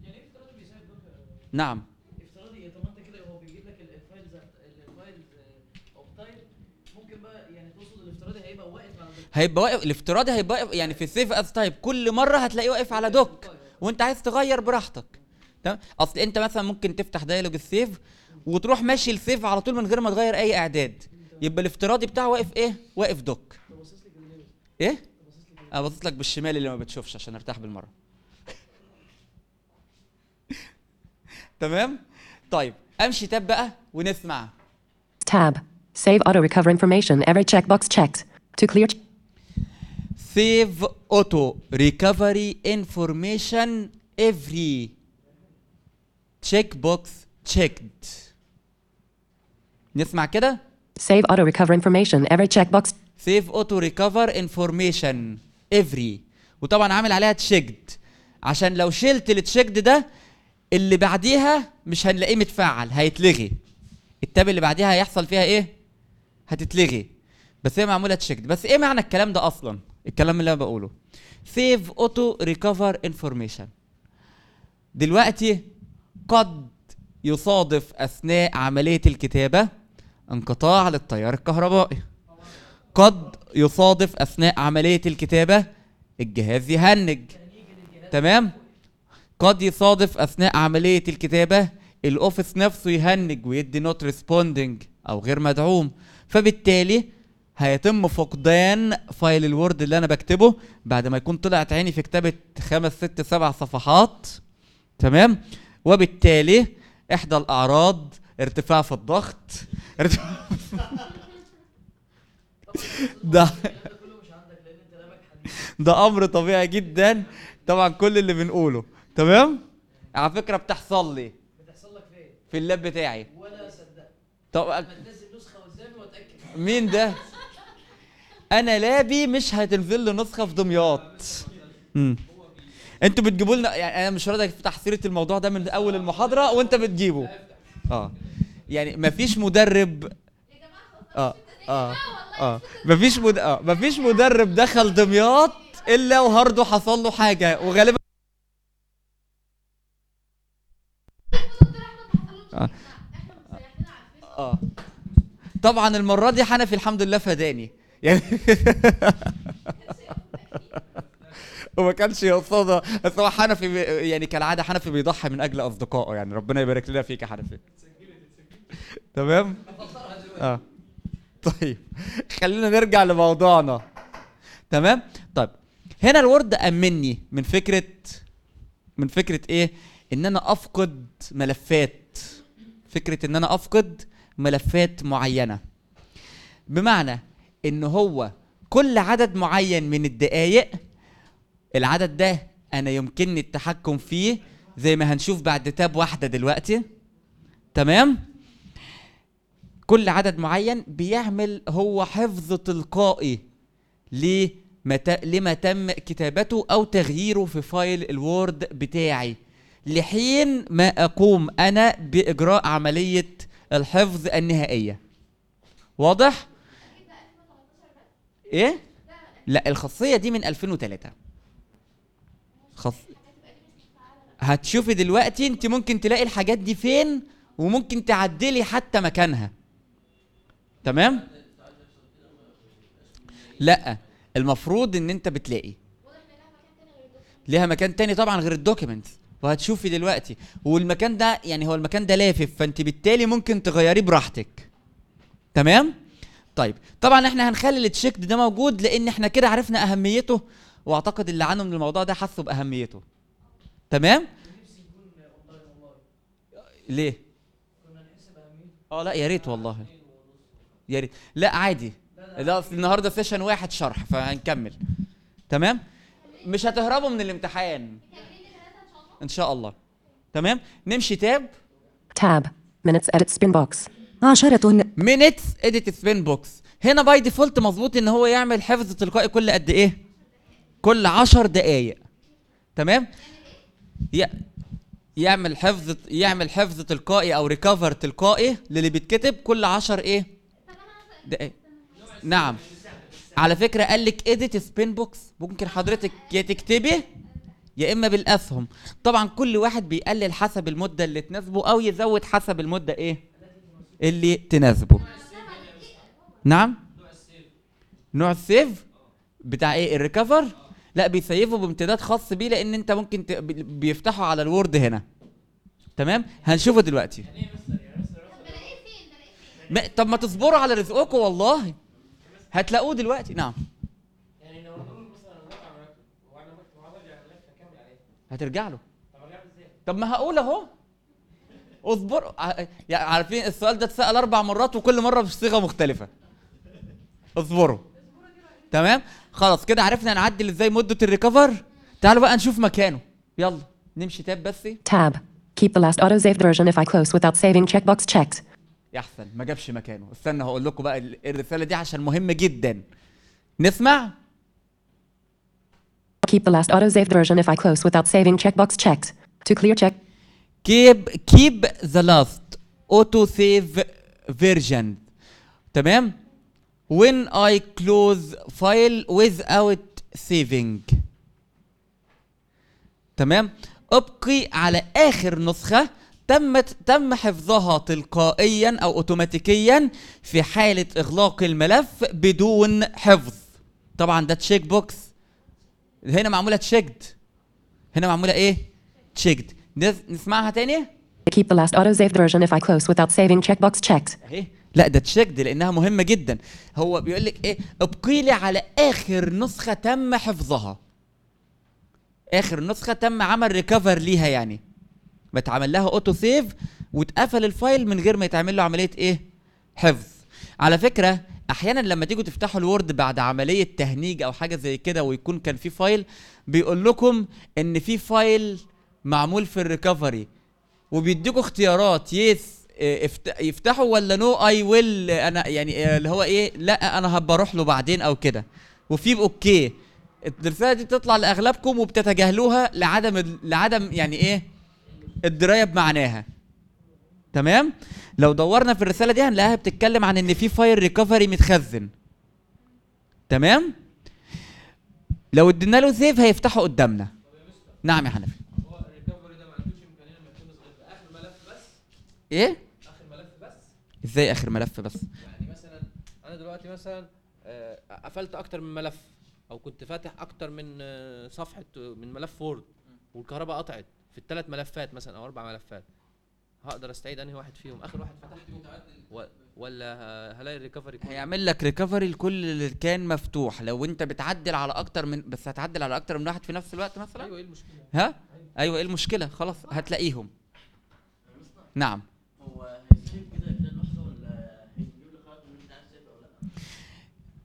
نعم افتراضي طب ما انت كده هو بيجيب لك الفايلز الفايلز اوف تايب ممكن بقى يعني تقصد الافتراضي هيبقى واقف على هيبقى واقف الافتراضي هيبقى واقف يعني في السيف از تايب كل مره هتلاقيه واقف على دوك وانت عايز تغير براحتك تمام اصل انت مثلا ممكن تفتح دايلوج السيف وتروح ماشي السيف على طول من غير ما تغير اي اعداد يبقى الافتراضي بتاعه واقف ايه واقف دوك ايه اه باصص لك بالشمال اللي ما بتشوفش عشان ارتاح بالمره تمام طيب امشي تاب بقى ونسمع Tab. Save auto recover information. Every checkbox checked. To clear. ch- save auto recovery information every checkbox checked نسمع كده Save auto recover information. Every checkbox. save auto recover information every وطبعا عامل عليها تشيكد عشان لو شلت التشيكد ده اللي بعديها مش هنلاقيه متفعل هيتلغي التاب اللي بعديها هيحصل فيها ايه هتتلغي بس هي معموله تشيكد بس ايه معنى الكلام ده اصلا الكلام اللي انا بقوله save auto recover information دلوقتي قد يصادف اثناء عمليه الكتابه انقطاع للتيار الكهربائي قد يصادف اثناء عمليه الكتابه الجهاز يهنج تمام قد يصادف اثناء عمليه الكتابه الاوفيس نفسه يهنج ويدي نوت ريسبوندنج او غير مدعوم فبالتالي هيتم فقدان فايل الوورد اللي انا بكتبه بعد ما يكون طلعت عيني في كتابه خمس ست سبع صفحات تمام وبالتالي احدى الاعراض ارتفاع في الضغط ارتفاع ده ده امر طبيعي جدا طبعا كل اللي بنقوله تمام على فكره بتحصل لي بتحصل لك فين في اللاب بتاعي ولا صدق طب نزل نسخه قدامي واتاكد مين ده انا لابي مش هتنزل له نسخه في دمياط امم انتوا بتجيبوا لنا يعني انا مش راضي افتح سيره الموضوع ده من اول المحاضره وانت بتجيبه اه يعني مفيش مدرب اه اه اه مفيش مد... اه مفيش مدرب دخل دمياط الا وهارده حصل له حاجه وغالبا آه. اه طبعا المره دي حنفي الحمد لله فداني يعني وما كانش يقصدها بس هو حنفي بي- يعني كالعاده حنفي بيضحي من اجل اصدقائه يعني ربنا يبارك لنا فيك يا حنفي تمام اه طيب خلينا نرجع لموضوعنا تمام طيب هنا الورد امني من فكره من فكره ايه ان انا افقد ملفات فكره ان انا افقد ملفات معينه بمعنى ان هو كل عدد معين من الدقائق العدد ده انا يمكنني التحكم فيه زي ما هنشوف بعد تاب واحده دلوقتي تمام كل عدد معين بيعمل هو حفظ تلقائي لمت... لما تم كتابته او تغييره في فايل الوورد بتاعي لحين ما اقوم انا باجراء عمليه الحفظ النهائيه واضح ايه لا الخاصيه دي من 2003 خاص هتشوفي دلوقتي انت ممكن تلاقي الحاجات دي فين وممكن تعدلي حتى مكانها تمام لا المفروض ان انت بتلاقي ليها مكان تاني طبعا غير الدوكيمنتس وهتشوفي دلوقتي والمكان ده يعني هو المكان ده لافف فانت بالتالي ممكن تغيريه براحتك تمام طيب طبعا احنا هنخلي التشيك ده موجود لان احنا كده عرفنا اهميته واعتقد اللي عنه من الموضوع ده حسوا باهميته تمام ليه اه لا يا ريت والله يا ريت لا عادي لا أصل النهارده سيشن واحد شرح فهنكمل تمام مش هتهربوا من الامتحان ان شاء الله تمام نمشي تاب Tab. Minutes edit spin box. عشرة مينيتس اديت سبين بوكس هنا باي ديفولت مظبوط ان هو يعمل حفظ تلقائي كل قد ايه كل عشر دقايق تمام ي... يعمل حفظ يعمل حفظ تلقائي او ريكفر تلقائي للي بيتكتب كل عشر ايه دقايق نعم على فكره قال لك اديت سبين بوكس ممكن حضرتك يا تكتبي يا اما بالاسهم طبعا كل واحد بيقلل حسب المده اللي تناسبه او يزود حسب المده ايه اللي تناسبه نعم نوع السيف بتاع ايه الريكفر لا بيسيفه بامتداد خاص بيه لان انت ممكن ت... بي- بيفتحه على الوورد هنا تمام هنشوفه دلوقتي ما... طب ما تصبروا على رزقكم والله هتلاقوه دلوقتي نعم هترجع له طب ما هقول اهو اصبروا ع- يعني عارفين السؤال ده اتسال اربع مرات وكل مره بصيغه مختلفه اصبروا تمام خلاص كده عرفنا نعدل ازاي مده الريكفر تعالوا بقى نشوف مكانه يلا نمشي تاب بس Tab. Keep the last auto-saved version if I close without saving checkbox checked. يا احسن ما جابش مكانه استنى هقول لكم بقى ال- الرساله دي عشان مهمه جدا نسمع Keep the last auto-saved version if I close without saving checkbox checked. To clear check. keep keep the last auto save version تمام when I close file without saving تمام ابقي على اخر نسخه تمت تم حفظها تلقائيا او اوتوماتيكيا في حاله اغلاق الملف بدون حفظ طبعا ده تشيك بوكس هنا معموله تشيكد هنا معموله ايه تشيكد نسمعها تاني Keep the last auto-saved version if I close without saving checkbox checked. اهي لا ده تشيكد لانها مهمه جدا هو بيقول لك ايه ابقي لي على اخر نسخه تم حفظها اخر نسخه تم عمل ريكفر ليها يعني بتعمل لها اوتو سيف واتقفل الفايل من غير ما يتعمل له عمليه ايه حفظ على فكره احيانا لما تيجوا تفتحوا الوورد بعد عمليه تهنيج او حاجه زي كده ويكون كان في فايل بيقول لكم ان في فايل معمول في الريكفري وبيديكوا اختيارات يس يفتحوا ولا نو اي ويل انا يعني آه، اللي هو ايه لا انا هبقى اروح له بعدين او كده وفي اوكي الرساله دي بتطلع لاغلبكم وبتتجاهلوها لعدم لعدم يعني ايه الدرايه بمعناها تمام لو دورنا في الرساله دي هنلاقيها بتتكلم عن ان في فايل ريكفري متخزن تمام لو ادينا له سيف هيفتحه قدامنا نعم يا حنفي هو الريكفري ده ما عندوش امكانيه انه يتنفذ غير في اخر ملف بس ايه اخر ملف بس ازاي اخر ملف بس يعني مثلا انا دلوقتي مثلا آه، قفلت اكتر من ملف او كنت فاتح اكتر من آه، صفحه من ملف وورد والكهرباء قطعت في الثلاث ملفات مثلا او اربع ملفات هقدر استعيد انهي واحد فيهم اخر واحد فتحته و- ولا ه- هلاقي الريكفري كله هيعمل لك ريكفري لكل اللي كان مفتوح لو انت بتعدل على اكتر من بس هتعدل على اكتر من واحد في نفس الوقت مثلا ايوه ايه المشكله ها ايوه ايه المشكله خلاص هتلاقيهم نعم هو هيسيب كده كده لوحده ولا هيجيب لي خيارات ان انت عايز تسيب او لا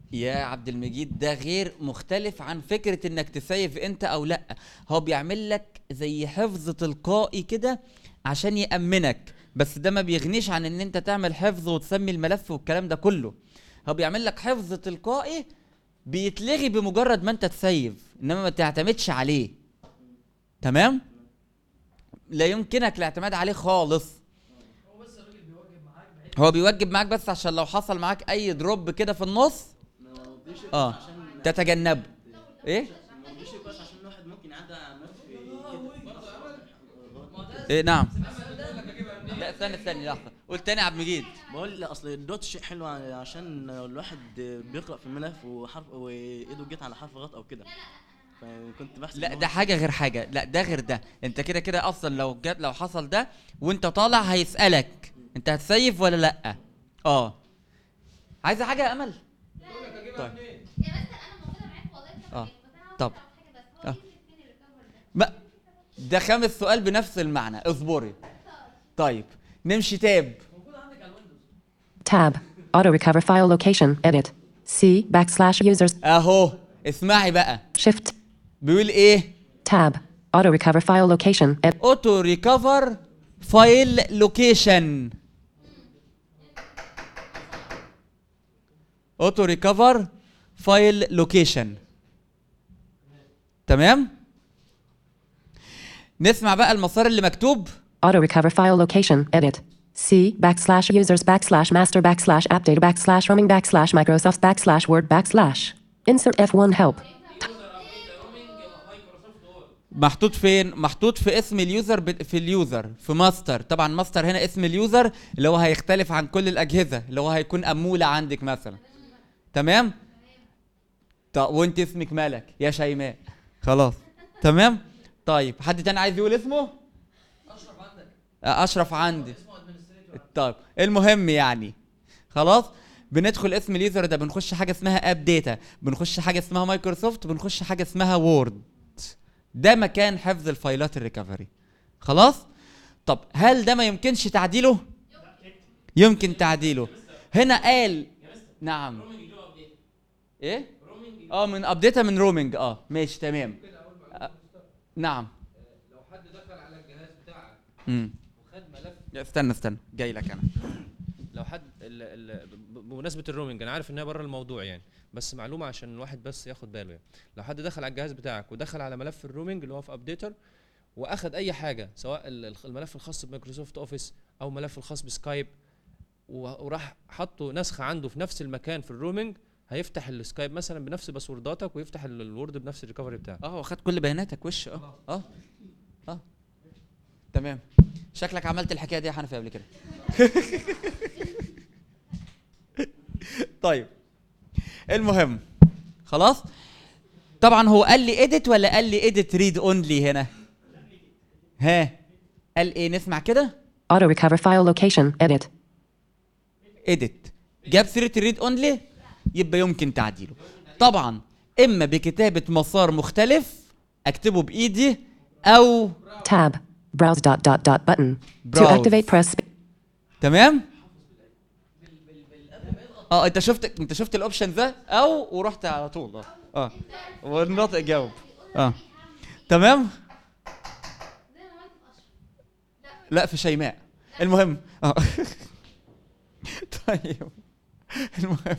يا عبد المجيد ده غير مختلف عن فكرة انك تسيف انت او لا هو بيعمل لك زي حفظ تلقائي كده عشان يأمنك بس ده ما بيغنيش عن ان انت تعمل حفظ وتسمي الملف والكلام ده كله هو بيعمل لك حفظ تلقائي بيتلغي بمجرد ما انت تسيف انما ما تعتمدش عليه تمام لا يمكنك الاعتماد عليه خالص هو بيوجب معاك بس عشان لو حصل معاك اي دروب كده في النص اه تتجنبه ايه ما رضيش كويس عشان الواحد ممكن يعدي على ملف كده ايه نعم لا استنى استنى لحظه قول تاني يا عبد المجيد بقول اصل الدوت شيء حلو عشان الواحد بيقرا في الملف وحرف وايده جت على حرف غلط او كده فكنت بحسب لا إن هو- ده حاجه غير حاجه لا ده غير ده انت كده كده اصلا لو جت لو حصل ده وانت طالع هيسالك انت هتسيف ولا لا اه عايزه حاجه يا امل طيب اه طب اه ما ده خامس سؤال بنفس المعنى اصبري طيب نمشي تاب Tab. Auto recover file location. Edit. C backslash users. اهو اسمعي بقى Shift. بيقول ايه Tab. Auto recover file location. Ed- اوتو ريكفر فايل لوكيشن اوتو ريكفر فايل لوكيشن تمام نسمع بقى المسار اللي مكتوب Auto recover file location. Edit. C backslash users backslash master backslash app data backslash roaming backslash Microsoft backslash word backslash. Insert F1 help. محطوط فين محطوط في اسم اليوزر بت- في اليوزر في ماستر طبعا ماستر هنا اسم اليوزر اللي هو هيختلف عن كل الاجهزه اللي هو هيكون اموله عندك مثلا تمام طب وانت اسمك ملك يا شيماء خلاص تمام طيب حد تاني عايز يقول اسمه اشرف عندك اشرف عندي طيب المهم يعني خلاص بندخل اسم اليوزر ده بنخش حاجه اسمها اب داتا بنخش حاجه اسمها مايكروسوفت بنخش حاجه اسمها وورد ده مكان حفظ الفايلات الريكفري خلاص طب هل ده ما يمكنش تعديله يمكن تعديله هنا قال نعم ايه اه من ابديتها من رومينج اه ماشي تمام آه، نعم لو حد دخل على الجهاز بتاعك امم وخد ملف لا، استنى استنى جاي لك انا لو حد ال ال ب- بمناسبه الرومنج انا عارف ان هي بره الموضوع يعني بس معلومه عشان الواحد بس ياخد باله يعني لو حد دخل على الجهاز بتاعك ودخل على ملف الرومنج اللي هو في ابديتر واخد اي حاجه سواء ال- ال- الملف الخاص بمايكروسوفت اوفيس او ملف الخاص بسكايب و- وراح حطه نسخه عنده في نفس المكان في الرومنج هيفتح السكايب مثلا بنفس باسورداتك ويفتح ال- الوورد بنفس الريكفري بتاعك اه هو خد كل بياناتك وش اه اه اه تمام شكلك عملت الحكايه دي يا حنفي قبل كده طيب المهم خلاص طبعا هو قال لي اديت ولا قال لي اديت ريد اونلي هنا ها قال ايه نسمع كده Auto recover file location. Edit. اديت جاب سيره الريد اونلي يبقى يمكن تعديله طبعا اما بكتابه مسار مختلف اكتبه بايدي او Tab. Browse dot dot dot button. To Browse. activate press sp- تمام اه انت شفت انت شفت الاوبشن ده او ورحت على طول اه اه والناطق جاوب اه تمام لا في شيماء المهم اه طيب المهم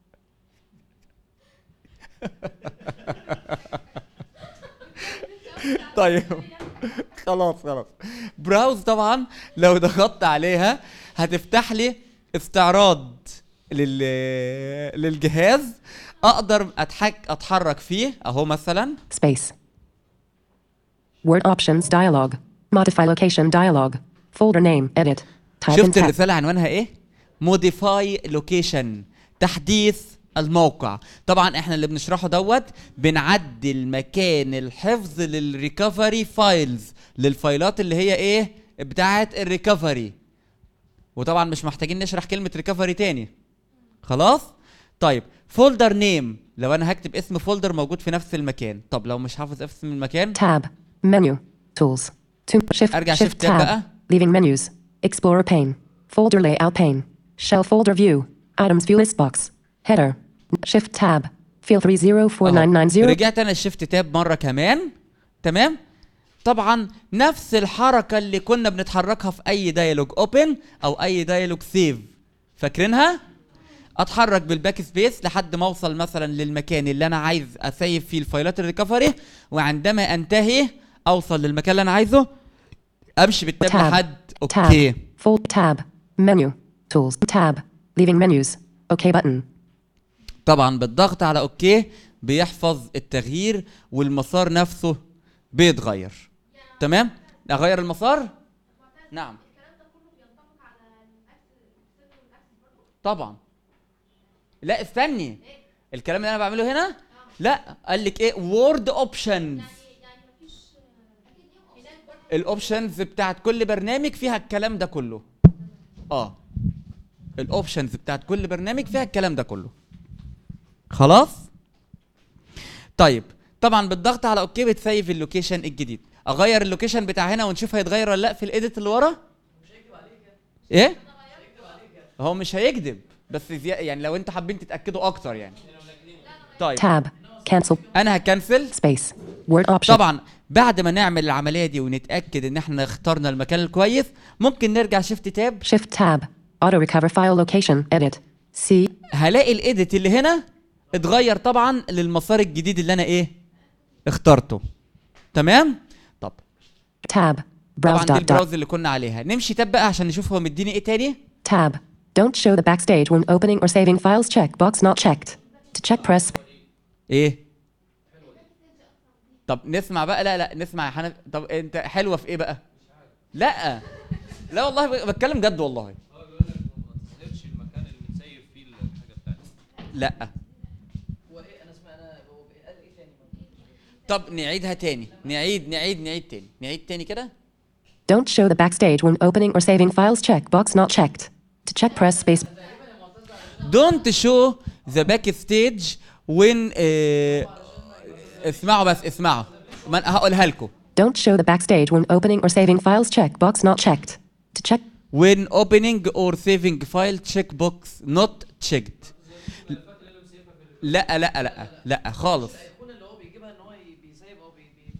طيب خلاص خلاص براوز طبعا لو ضغطت عليها هتفتح لي استعراض لل للجهاز اقدر اتحك اتحرك فيه اهو مثلا space. Word options dialog. Modify location dialog. Folder name. Edit. Type in شفت text. الرساله عنوانها ايه موديفاي لوكيشن تحديث الموقع طبعا احنا اللي بنشرحه دوت بنعدل مكان الحفظ للريكفري فايلز للفايلات اللي هي ايه بتاعه الريكفري وطبعا مش محتاجين نشرح كلمه ريكفري تاني خلاص طيب فولدر نيم لو انا هكتب اسم فولدر موجود في نفس المكان طب لو مش حافظ اسم المكان Tab. Menu. Tools. To shift أرجع shift shift tab بقى. tab. Leaving menus. Explorer pane. Folder layout pane. Shell folder view. Items view list box. Header. Shift tab. Field 304990. رجعت انا الشيفت تاب مره كمان تمام طبعا نفس الحركه اللي كنا بنتحركها في اي دايلوج اوبن او اي دايلوج سيف فاكرينها اتحرك بالباك سبيس لحد ما اوصل مثلا للمكان اللي انا عايز اسيف فيه الفايلات الريكفري وعندما انتهي اوصل للمكان اللي انا عايزه امشي بالتاب Tab. لحد Tab. اوكي Full tab. Menu. Tools. Tab. Leaving menus. OK button. طبعا بالضغط على اوكي بيحفظ التغيير والمسار نفسه بيتغير تمام اغير المسار نعم طبعا لا استني الكلام اللي انا بعمله هنا لا قال لك ايه وورد اوبشنز الاوبشنز بتاعت كل برنامج فيها الكلام ده كله اه الاوبشنز بتاعت كل برنامج فيها الكلام ده كله خلاص طيب طبعا بالضغط على اوكي بتسيف اللوكيشن الجديد اغير اللوكيشن بتاع هنا ونشوف هيتغير ولا لا في الايديت اللي ورا ايه هو مش هيكذب بس زي... يعني لو انتوا حابين تتاكدوا اكتر يعني طيب Tab. Cancel. انا هكنسل Space. Word option. طبعا بعد ما نعمل العمليه دي ونتاكد ان احنا اخترنا المكان الكويس ممكن نرجع شيفت تاب Shift tab. Auto recover file location. Edit. C. هلاقي الايديت اللي هنا اتغير طبعا للمسار الجديد اللي انا ايه اخترته تمام طب Tab. Browse طبعا دي dot dot. البراوز اللي كنا عليها نمشي تاب بقى عشان نشوف هو مديني ايه تاني Tab. Don't show the backstage when opening or saving files check box not checked. To check press ايه طب نسمع بقى لا لا نسمع يا حنف طب انت حلوه في ايه بقى لا لا والله ب- بتكلم جد والله تسيبش المكان اللي متسيب فيه الحاجه بتاعتك لا هو ايه انا اسمع انا هو قال ايه تاني طب نعيدها تاني نعيد نعيد نعيد تاني نعيد تاني كده Don't show the backstage when opening or saving files check box not checked. To check press space don't show the backstage when uh, اسمعوا بس اسمعوا ما أنا هقولها لكم Don't show the backstage when opening or saving files check box not checked. To check when opening or saving file check box not checked لا لا لا لا خالص يكون اللي هو بيجيبها ان هو ي- بيسيب او بي بي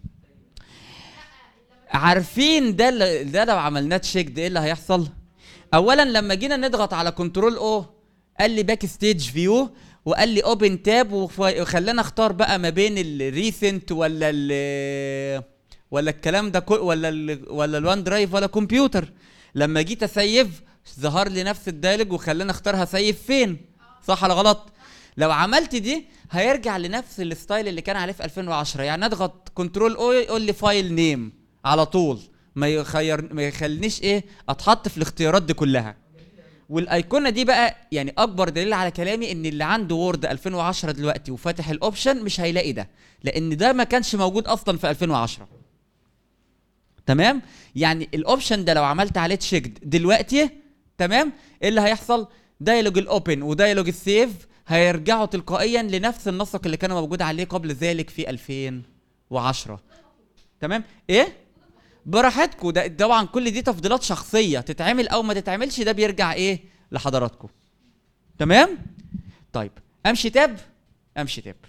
عارفين ده اللي- ده لو عملناه تشيك ده ايه اللي هيحصل اولا لما جينا نضغط على كنترول او قال لي باك ستيج فيو وقال لي اوبن تاب وخلانا اختار بقى ما بين الريسنت ولا ال ولا الكلام ده كل ولا ال ولا الوان درايف ولا كمبيوتر لما جيت اسيف ظهر لي نفس الدايلوج وخلاني اختار هسيف فين صح ولا غلط لو عملت دي هيرجع لنفس الستايل اللي كان عليه في 2010 يعني اضغط كنترول او يقول لي فايل نيم على طول ما يخير ما يخلينيش ايه اتحط في الاختيارات دي كلها والايقونه دي بقى يعني اكبر دليل على كلامي ان اللي عنده وورد 2010 دلوقتي وفاتح الاوبشن مش هيلاقي ده لان ده ما كانش موجود اصلا في 2010 تمام يعني الاوبشن ده لو عملت عليه تشيكد دلوقتي تمام ايه اللي هيحصل دايلوج الاوبن ودايلوج السيف هيرجعوا تلقائيا لنفس النسق اللي كان موجود عليه قبل ذلك في 2010 تمام ايه براحتكم ده طبعا كل دي تفضيلات شخصيه تتعمل او ما تتعملش ده بيرجع ايه لحضراتكم تمام طيب امشي تاب امشي تاب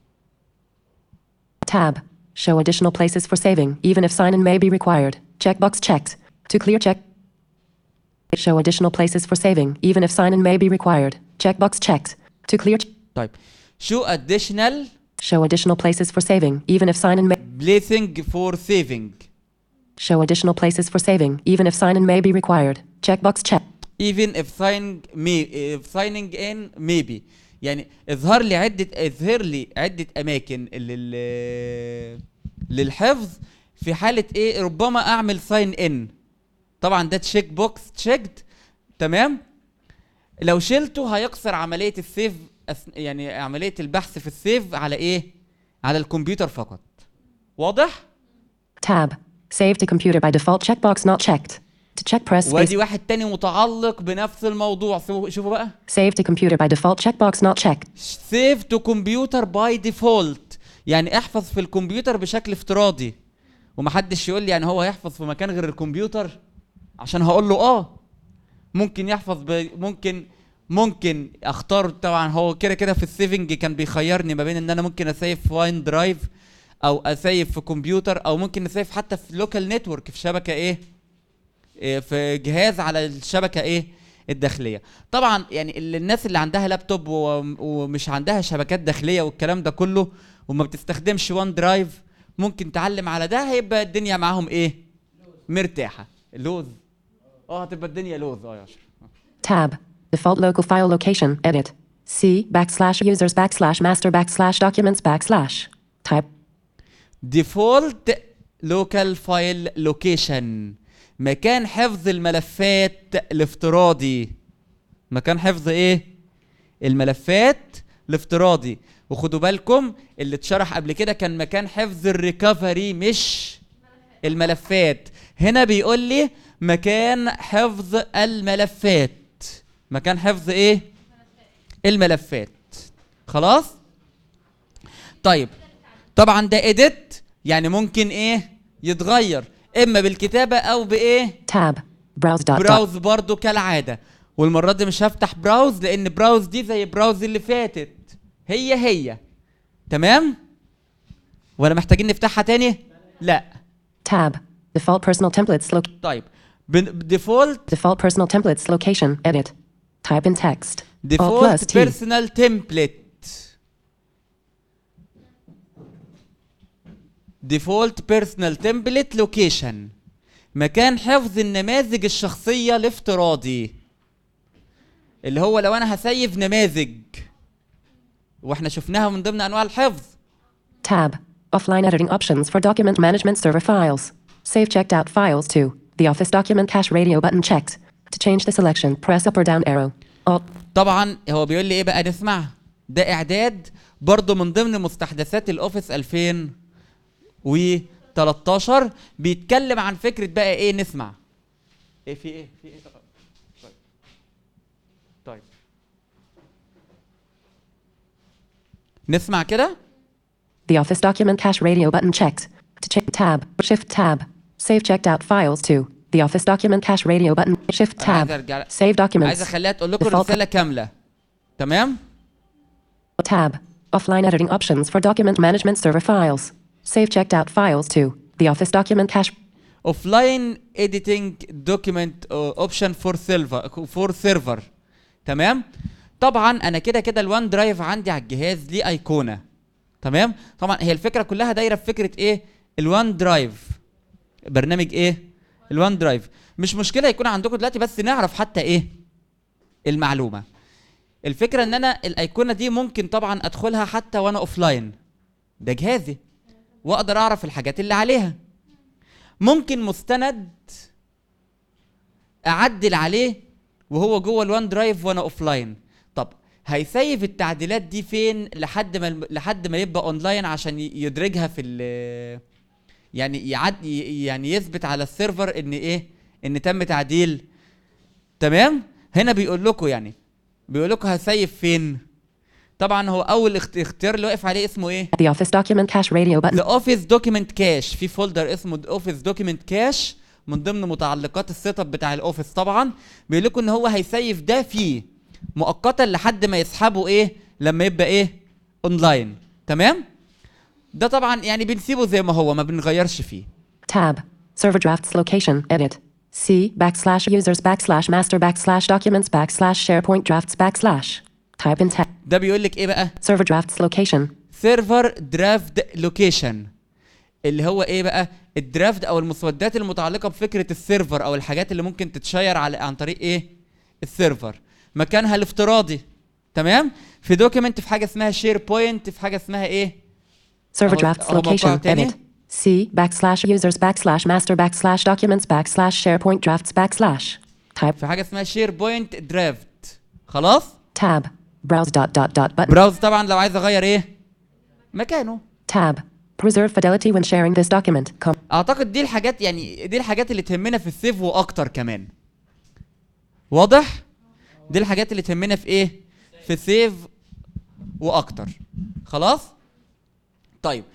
tab. Show additional places for saving even if sign in may be required. Checkbox checked. To clear check Show additional places for saving even if sign in may be required. Checkbox checked. To clear ch- طيب شو additional Show additional places for saving even if sign in may blessing for saving Show additional places for saving even if sign in may be required. Checkbox check. even if signing may if signing in maybe يعني اظهر لي عده اظهر لي عده اماكن لل للحفظ في حاله ايه ربما اعمل ساين ان طبعا ده تشيك بوكس تشيكد تمام لو شلته هيقصر عمليه السيف أث- يعني عمليه البحث في السيف على ايه على الكمبيوتر فقط واضح Tab. Save to computer by default checkbox not checked. To check press space. وادي واحد تاني متعلق بنفس الموضوع شوفوا شوفوا بقى Save to computer by default checkbox not checked. سيف تو كمبيوتر باي ديفولت يعني احفظ في الكمبيوتر بشكل افتراضي ومحدش يقول لي يعني هو هيحفظ في مكان غير الكمبيوتر عشان هقول له اه ممكن يحفظ ب... ممكن ممكن اختار طبعا هو كده كده في السيفنج كان بيخيرني ما بين ان انا ممكن اسيف في واين درايف او اسيف في كمبيوتر او ممكن اسيف حتى في لوكال نتورك في شبكه ايه إيه، في جهاز على الشبكه ايه الداخليه طبعا يعني ال- الناس اللي عندها لابتوب و- ومش عندها شبكات داخليه والكلام ده كله وما بتستخدمش وان درايف ممكن تعلم على ده هيبقى الدنيا معاهم ايه مرتاحه لوز اه هتبقى الدنيا لوز اه يا اشرف Tab. Default local file location. Edit. C backslash users backslash master backslash documents backslash. Type. ديفولت لوكال فايل لوكيشن مكان حفظ الملفات الافتراضي مكان حفظ ايه الملفات الافتراضي وخدوا بالكم اللي اتشرح قبل كده كان مكان حفظ الريكفري مش الملفات هنا بيقول لي مكان حفظ الملفات مكان حفظ ايه الملفات خلاص طيب طبعا ده اديت يعني ممكن ايه يتغير اما بالكتابه او بايه Tab. Browse dot dot. براوز برضو كالعاده والمره دي مش هفتح براوز لان براوز دي زي براوز اللي فاتت هي هي تمام ولا محتاجين نفتحها تاني لا Tab. Default personal templates loc. طيب ديفولت Default personal templates location. Edit. Type in text. Alt plus ديفولت T. بيرسونال تمبلت ديفولت بيرسونال تمبلت لوكيشن مكان حفظ النماذج الشخصية الافتراضي اللي هو لو انا هسيف نماذج واحنا شفناها من ضمن انواع الحفظ Tab. Offline editing options for document management server files. Save checked out files to the Office document cache radio button checked. To change the selection, press up or down arrow. Alt. طبعا هو بيقول لي ايه بقى نسمع ده اعداد برضو من ضمن مستحدثات الاوفيس 2013 بيتكلم عن فكره بقى ايه نسمع ايه في ايه في ايه طيب طيب نسمع كده The Office document cache radio button checked. To check tab, shift tab. Save checked out files to the Office document cache radio button, shift أنا عايز tab. ارجع Save عايز documents. اخليها تقول لكم Default- الرساله كامله تمام Tab. Offline editing options for document management server files. Save checked out files to the Office document cache. offline editing document uh, option for server for server تمام طبعا انا كده كده الوان درايف عندي على الجهاز ليه ايقونه تمام طبعا هي الفكره كلها دايره في فكره ايه الوان درايف برنامج ايه الوان درايف مش مشكله يكون عندكم دلوقتي بس نعرف حتى ايه المعلومه الفكره ان انا الايقونه دي ممكن طبعا ادخلها حتى وانا اوفلاين ده جهازي واقدر اعرف الحاجات اللي عليها ممكن مستند اعدل عليه وهو جوه الوان درايف وانا اوفلاين طب هيسيف التعديلات دي فين لحد ما الم- لحد ما يبقى اونلاين عشان ي- يدرجها في ال يعني يعد ي- يعني يثبت على السيرفر ان ايه ان تم تعديل تمام هنا بيقول لكم يعني بيقول لكم هسيف فين طبعا هو اول اخت- اختيار اللي واقف عليه اسمه ايه The Office document cache radio button. الاوفيس دوكيمنت كاش في فولدر اسمه اوفيس دوكيمنت كاش من ضمن متعلقات السيت اب بتاع الاوفيس طبعا بيقول لكم ان هو هيسيف ده فيه مؤقتا لحد ما يسحبه ايه لما يبقى ايه اونلاين تمام ده طبعا يعني بنسيبه زي ما هو ما بنغيرش فيه Tab. Server drafts location. Edit. C backslash users backslash master backslash documents backslash SharePoint drafts backslash. Type in tab. ده بيقول لك ايه بقى Server drafts location. سيرفر درافت لوكيشن اللي هو ايه بقى الدرافت او المسودات المتعلقه بفكره السيرفر او الحاجات اللي ممكن تتشير على عن طريق ايه السيرفر مكانها الافتراضي تمام في دوكيمنت في حاجه اسمها شير بوينت في حاجه اسمها ايه Server أهو- drafts أهو موقع location. تاني. Edit. C backslash users backslash master backslash documents backslash SharePoint drafts backslash. Type في حاجه اسمها شير بوينت درافت خلاص tab. Browse dot dot dot button. براوز طبعا لو عايز اغير ايه مكانه Tab. Preserve fidelity when sharing this document. Com- اعتقد دي الحاجات يعني دي الحاجات اللي تهمنا في السيف واكتر كمان واضح دي الحاجات اللي تهمنا في ايه في سيف واكتر خلاص طيب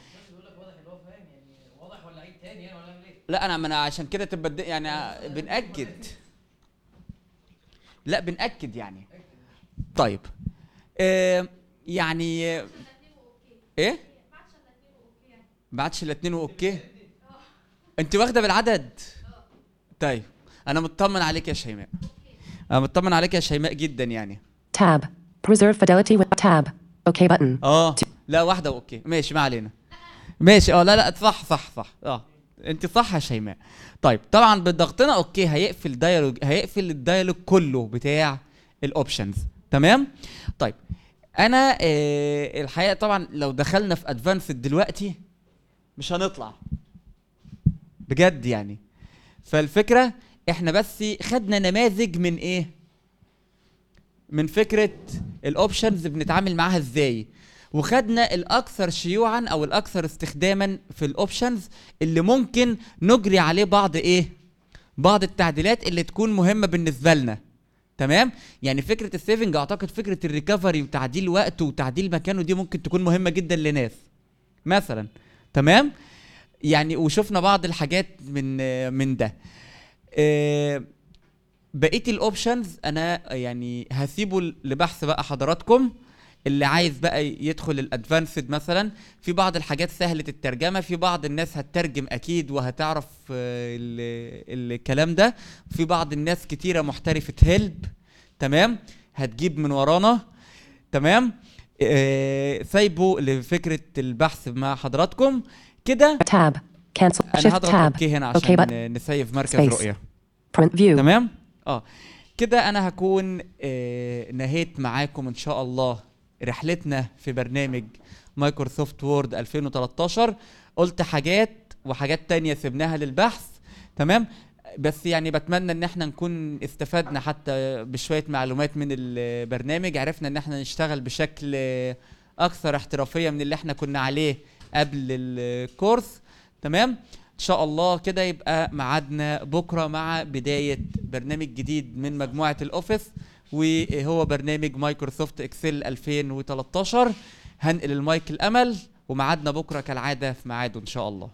لا انا ما انا عشان كده تبقى الد- يعني بنأكد لا بنأكد يعني طيب آه يعني آه، ايه بعتش الاثنين واوكي انت واخده بالعدد طيب انا مطمن عليك يا شيماء انا مطمن عليك يا شيماء جدا يعني Tab. Preserve fidelity with tab. OK button. اه لا واحده اوكي ماشي ما علينا ماشي اه لا لا صح صح صح اه انت صح يا شيماء طيب طبعا بضغطنا اوكي هيقفل دايلوج هيقفل الدايلوج كله بتاع الاوبشنز تمام طيب انا آه الحقيقه طبعا لو دخلنا في ادفانسد دلوقتي مش هنطلع بجد يعني فالفكره احنا بس خدنا نماذج من ايه من فكره الاوبشنز بنتعامل معاها ازاي وخدنا الاكثر شيوعا او الاكثر استخداما في الاوبشنز اللي ممكن نجري عليه بعض ايه بعض التعديلات اللي تكون مهمه بالنسبه لنا تمام يعني فكره السيفنج اعتقد فكره الريكفري وتعديل وقته وتعديل مكانه دي ممكن تكون مهمه جدا لناس مثلا تمام يعني وشفنا بعض الحاجات من من ده آه، بقيه الاوبشنز انا يعني هسيبه لبحث بقى حضراتكم اللي عايز بقى يدخل الادفانسد مثلا في بعض الحاجات سهله الترجمه في بعض الناس هتترجم اكيد وهتعرف آه، ال- الكلام ده في بعض الناس كتيره محترفه هيلب تمام هتجيب من ورانا تمام آه، سايبه لفكره البحث مع حضراتكم كده Tab. Cancel. انا Shift هضغط tab. اوكي هنا OK عشان button. نسيف مركز Space. رؤيه Print view. تمام اه كده انا هكون آه نهيت معاكم ان شاء الله رحلتنا في برنامج مايكروسوفت وورد 2013 قلت حاجات وحاجات تانية سيبناها للبحث تمام بس يعني بتمنى ان احنا نكون استفدنا حتى بشوية معلومات من البرنامج عرفنا ان احنا نشتغل بشكل آه، اكثر احترافية من اللي احنا كنا عليه قبل الكورس تمام ان شاء الله كده يبقى ميعادنا بكره مع بدايه برنامج جديد من مجموعه الاوفيس وهو برنامج مايكروسوفت اكسل 2013 هنقل المايك الامل وميعادنا بكره كالعاده في ميعاده ان شاء الله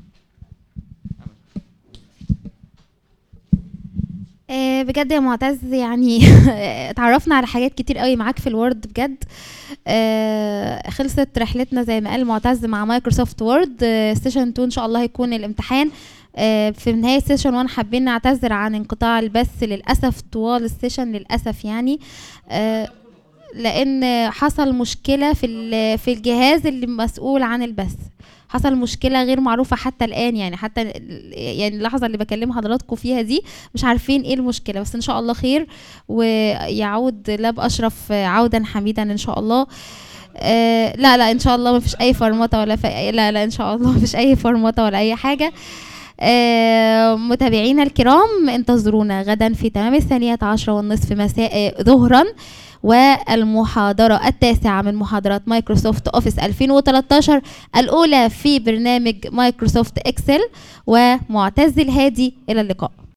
آه، بجد يا معتز يعني اتعرفنا على حاجات كتير قوي معاك في الوورد بجد آه، خلصت رحلتنا زي ما قال معتز مع مايكروسوفت وورد سيشن 2 ان شاء الله هيكون الامتحان آه، في نهاية سيشن 1 حابين نعتذر عن انقطاع البث للأسف طوال السيشن للأسف يعني آه، لأن حصل مشكلة في ال- في الجهاز اللي مسؤول عن البث حصل مشكلة غير معروفة حتى الآن يعني حتى ال- يعني اللحظة اللي بكلم حضراتكم فيها دي مش عارفين ايه المشكلة بس ان شاء الله خير ويعود لاب اشرف عودا حميدا ان شاء الله آه لا لا ان شاء الله ما فيش اي فرمطة ولا في لا لا ان شاء الله ما فيش اي فرمطة ولا اي حاجة آه متابعينا الكرام انتظرونا غدا في تمام الثانية عشرة والنصف مساء ظهرا والمحاضرة التاسعة من محاضرات مايكروسوفت اوفيس 2013 الأولى في برنامج مايكروسوفت اكسل ومعتز الهادي إلى اللقاء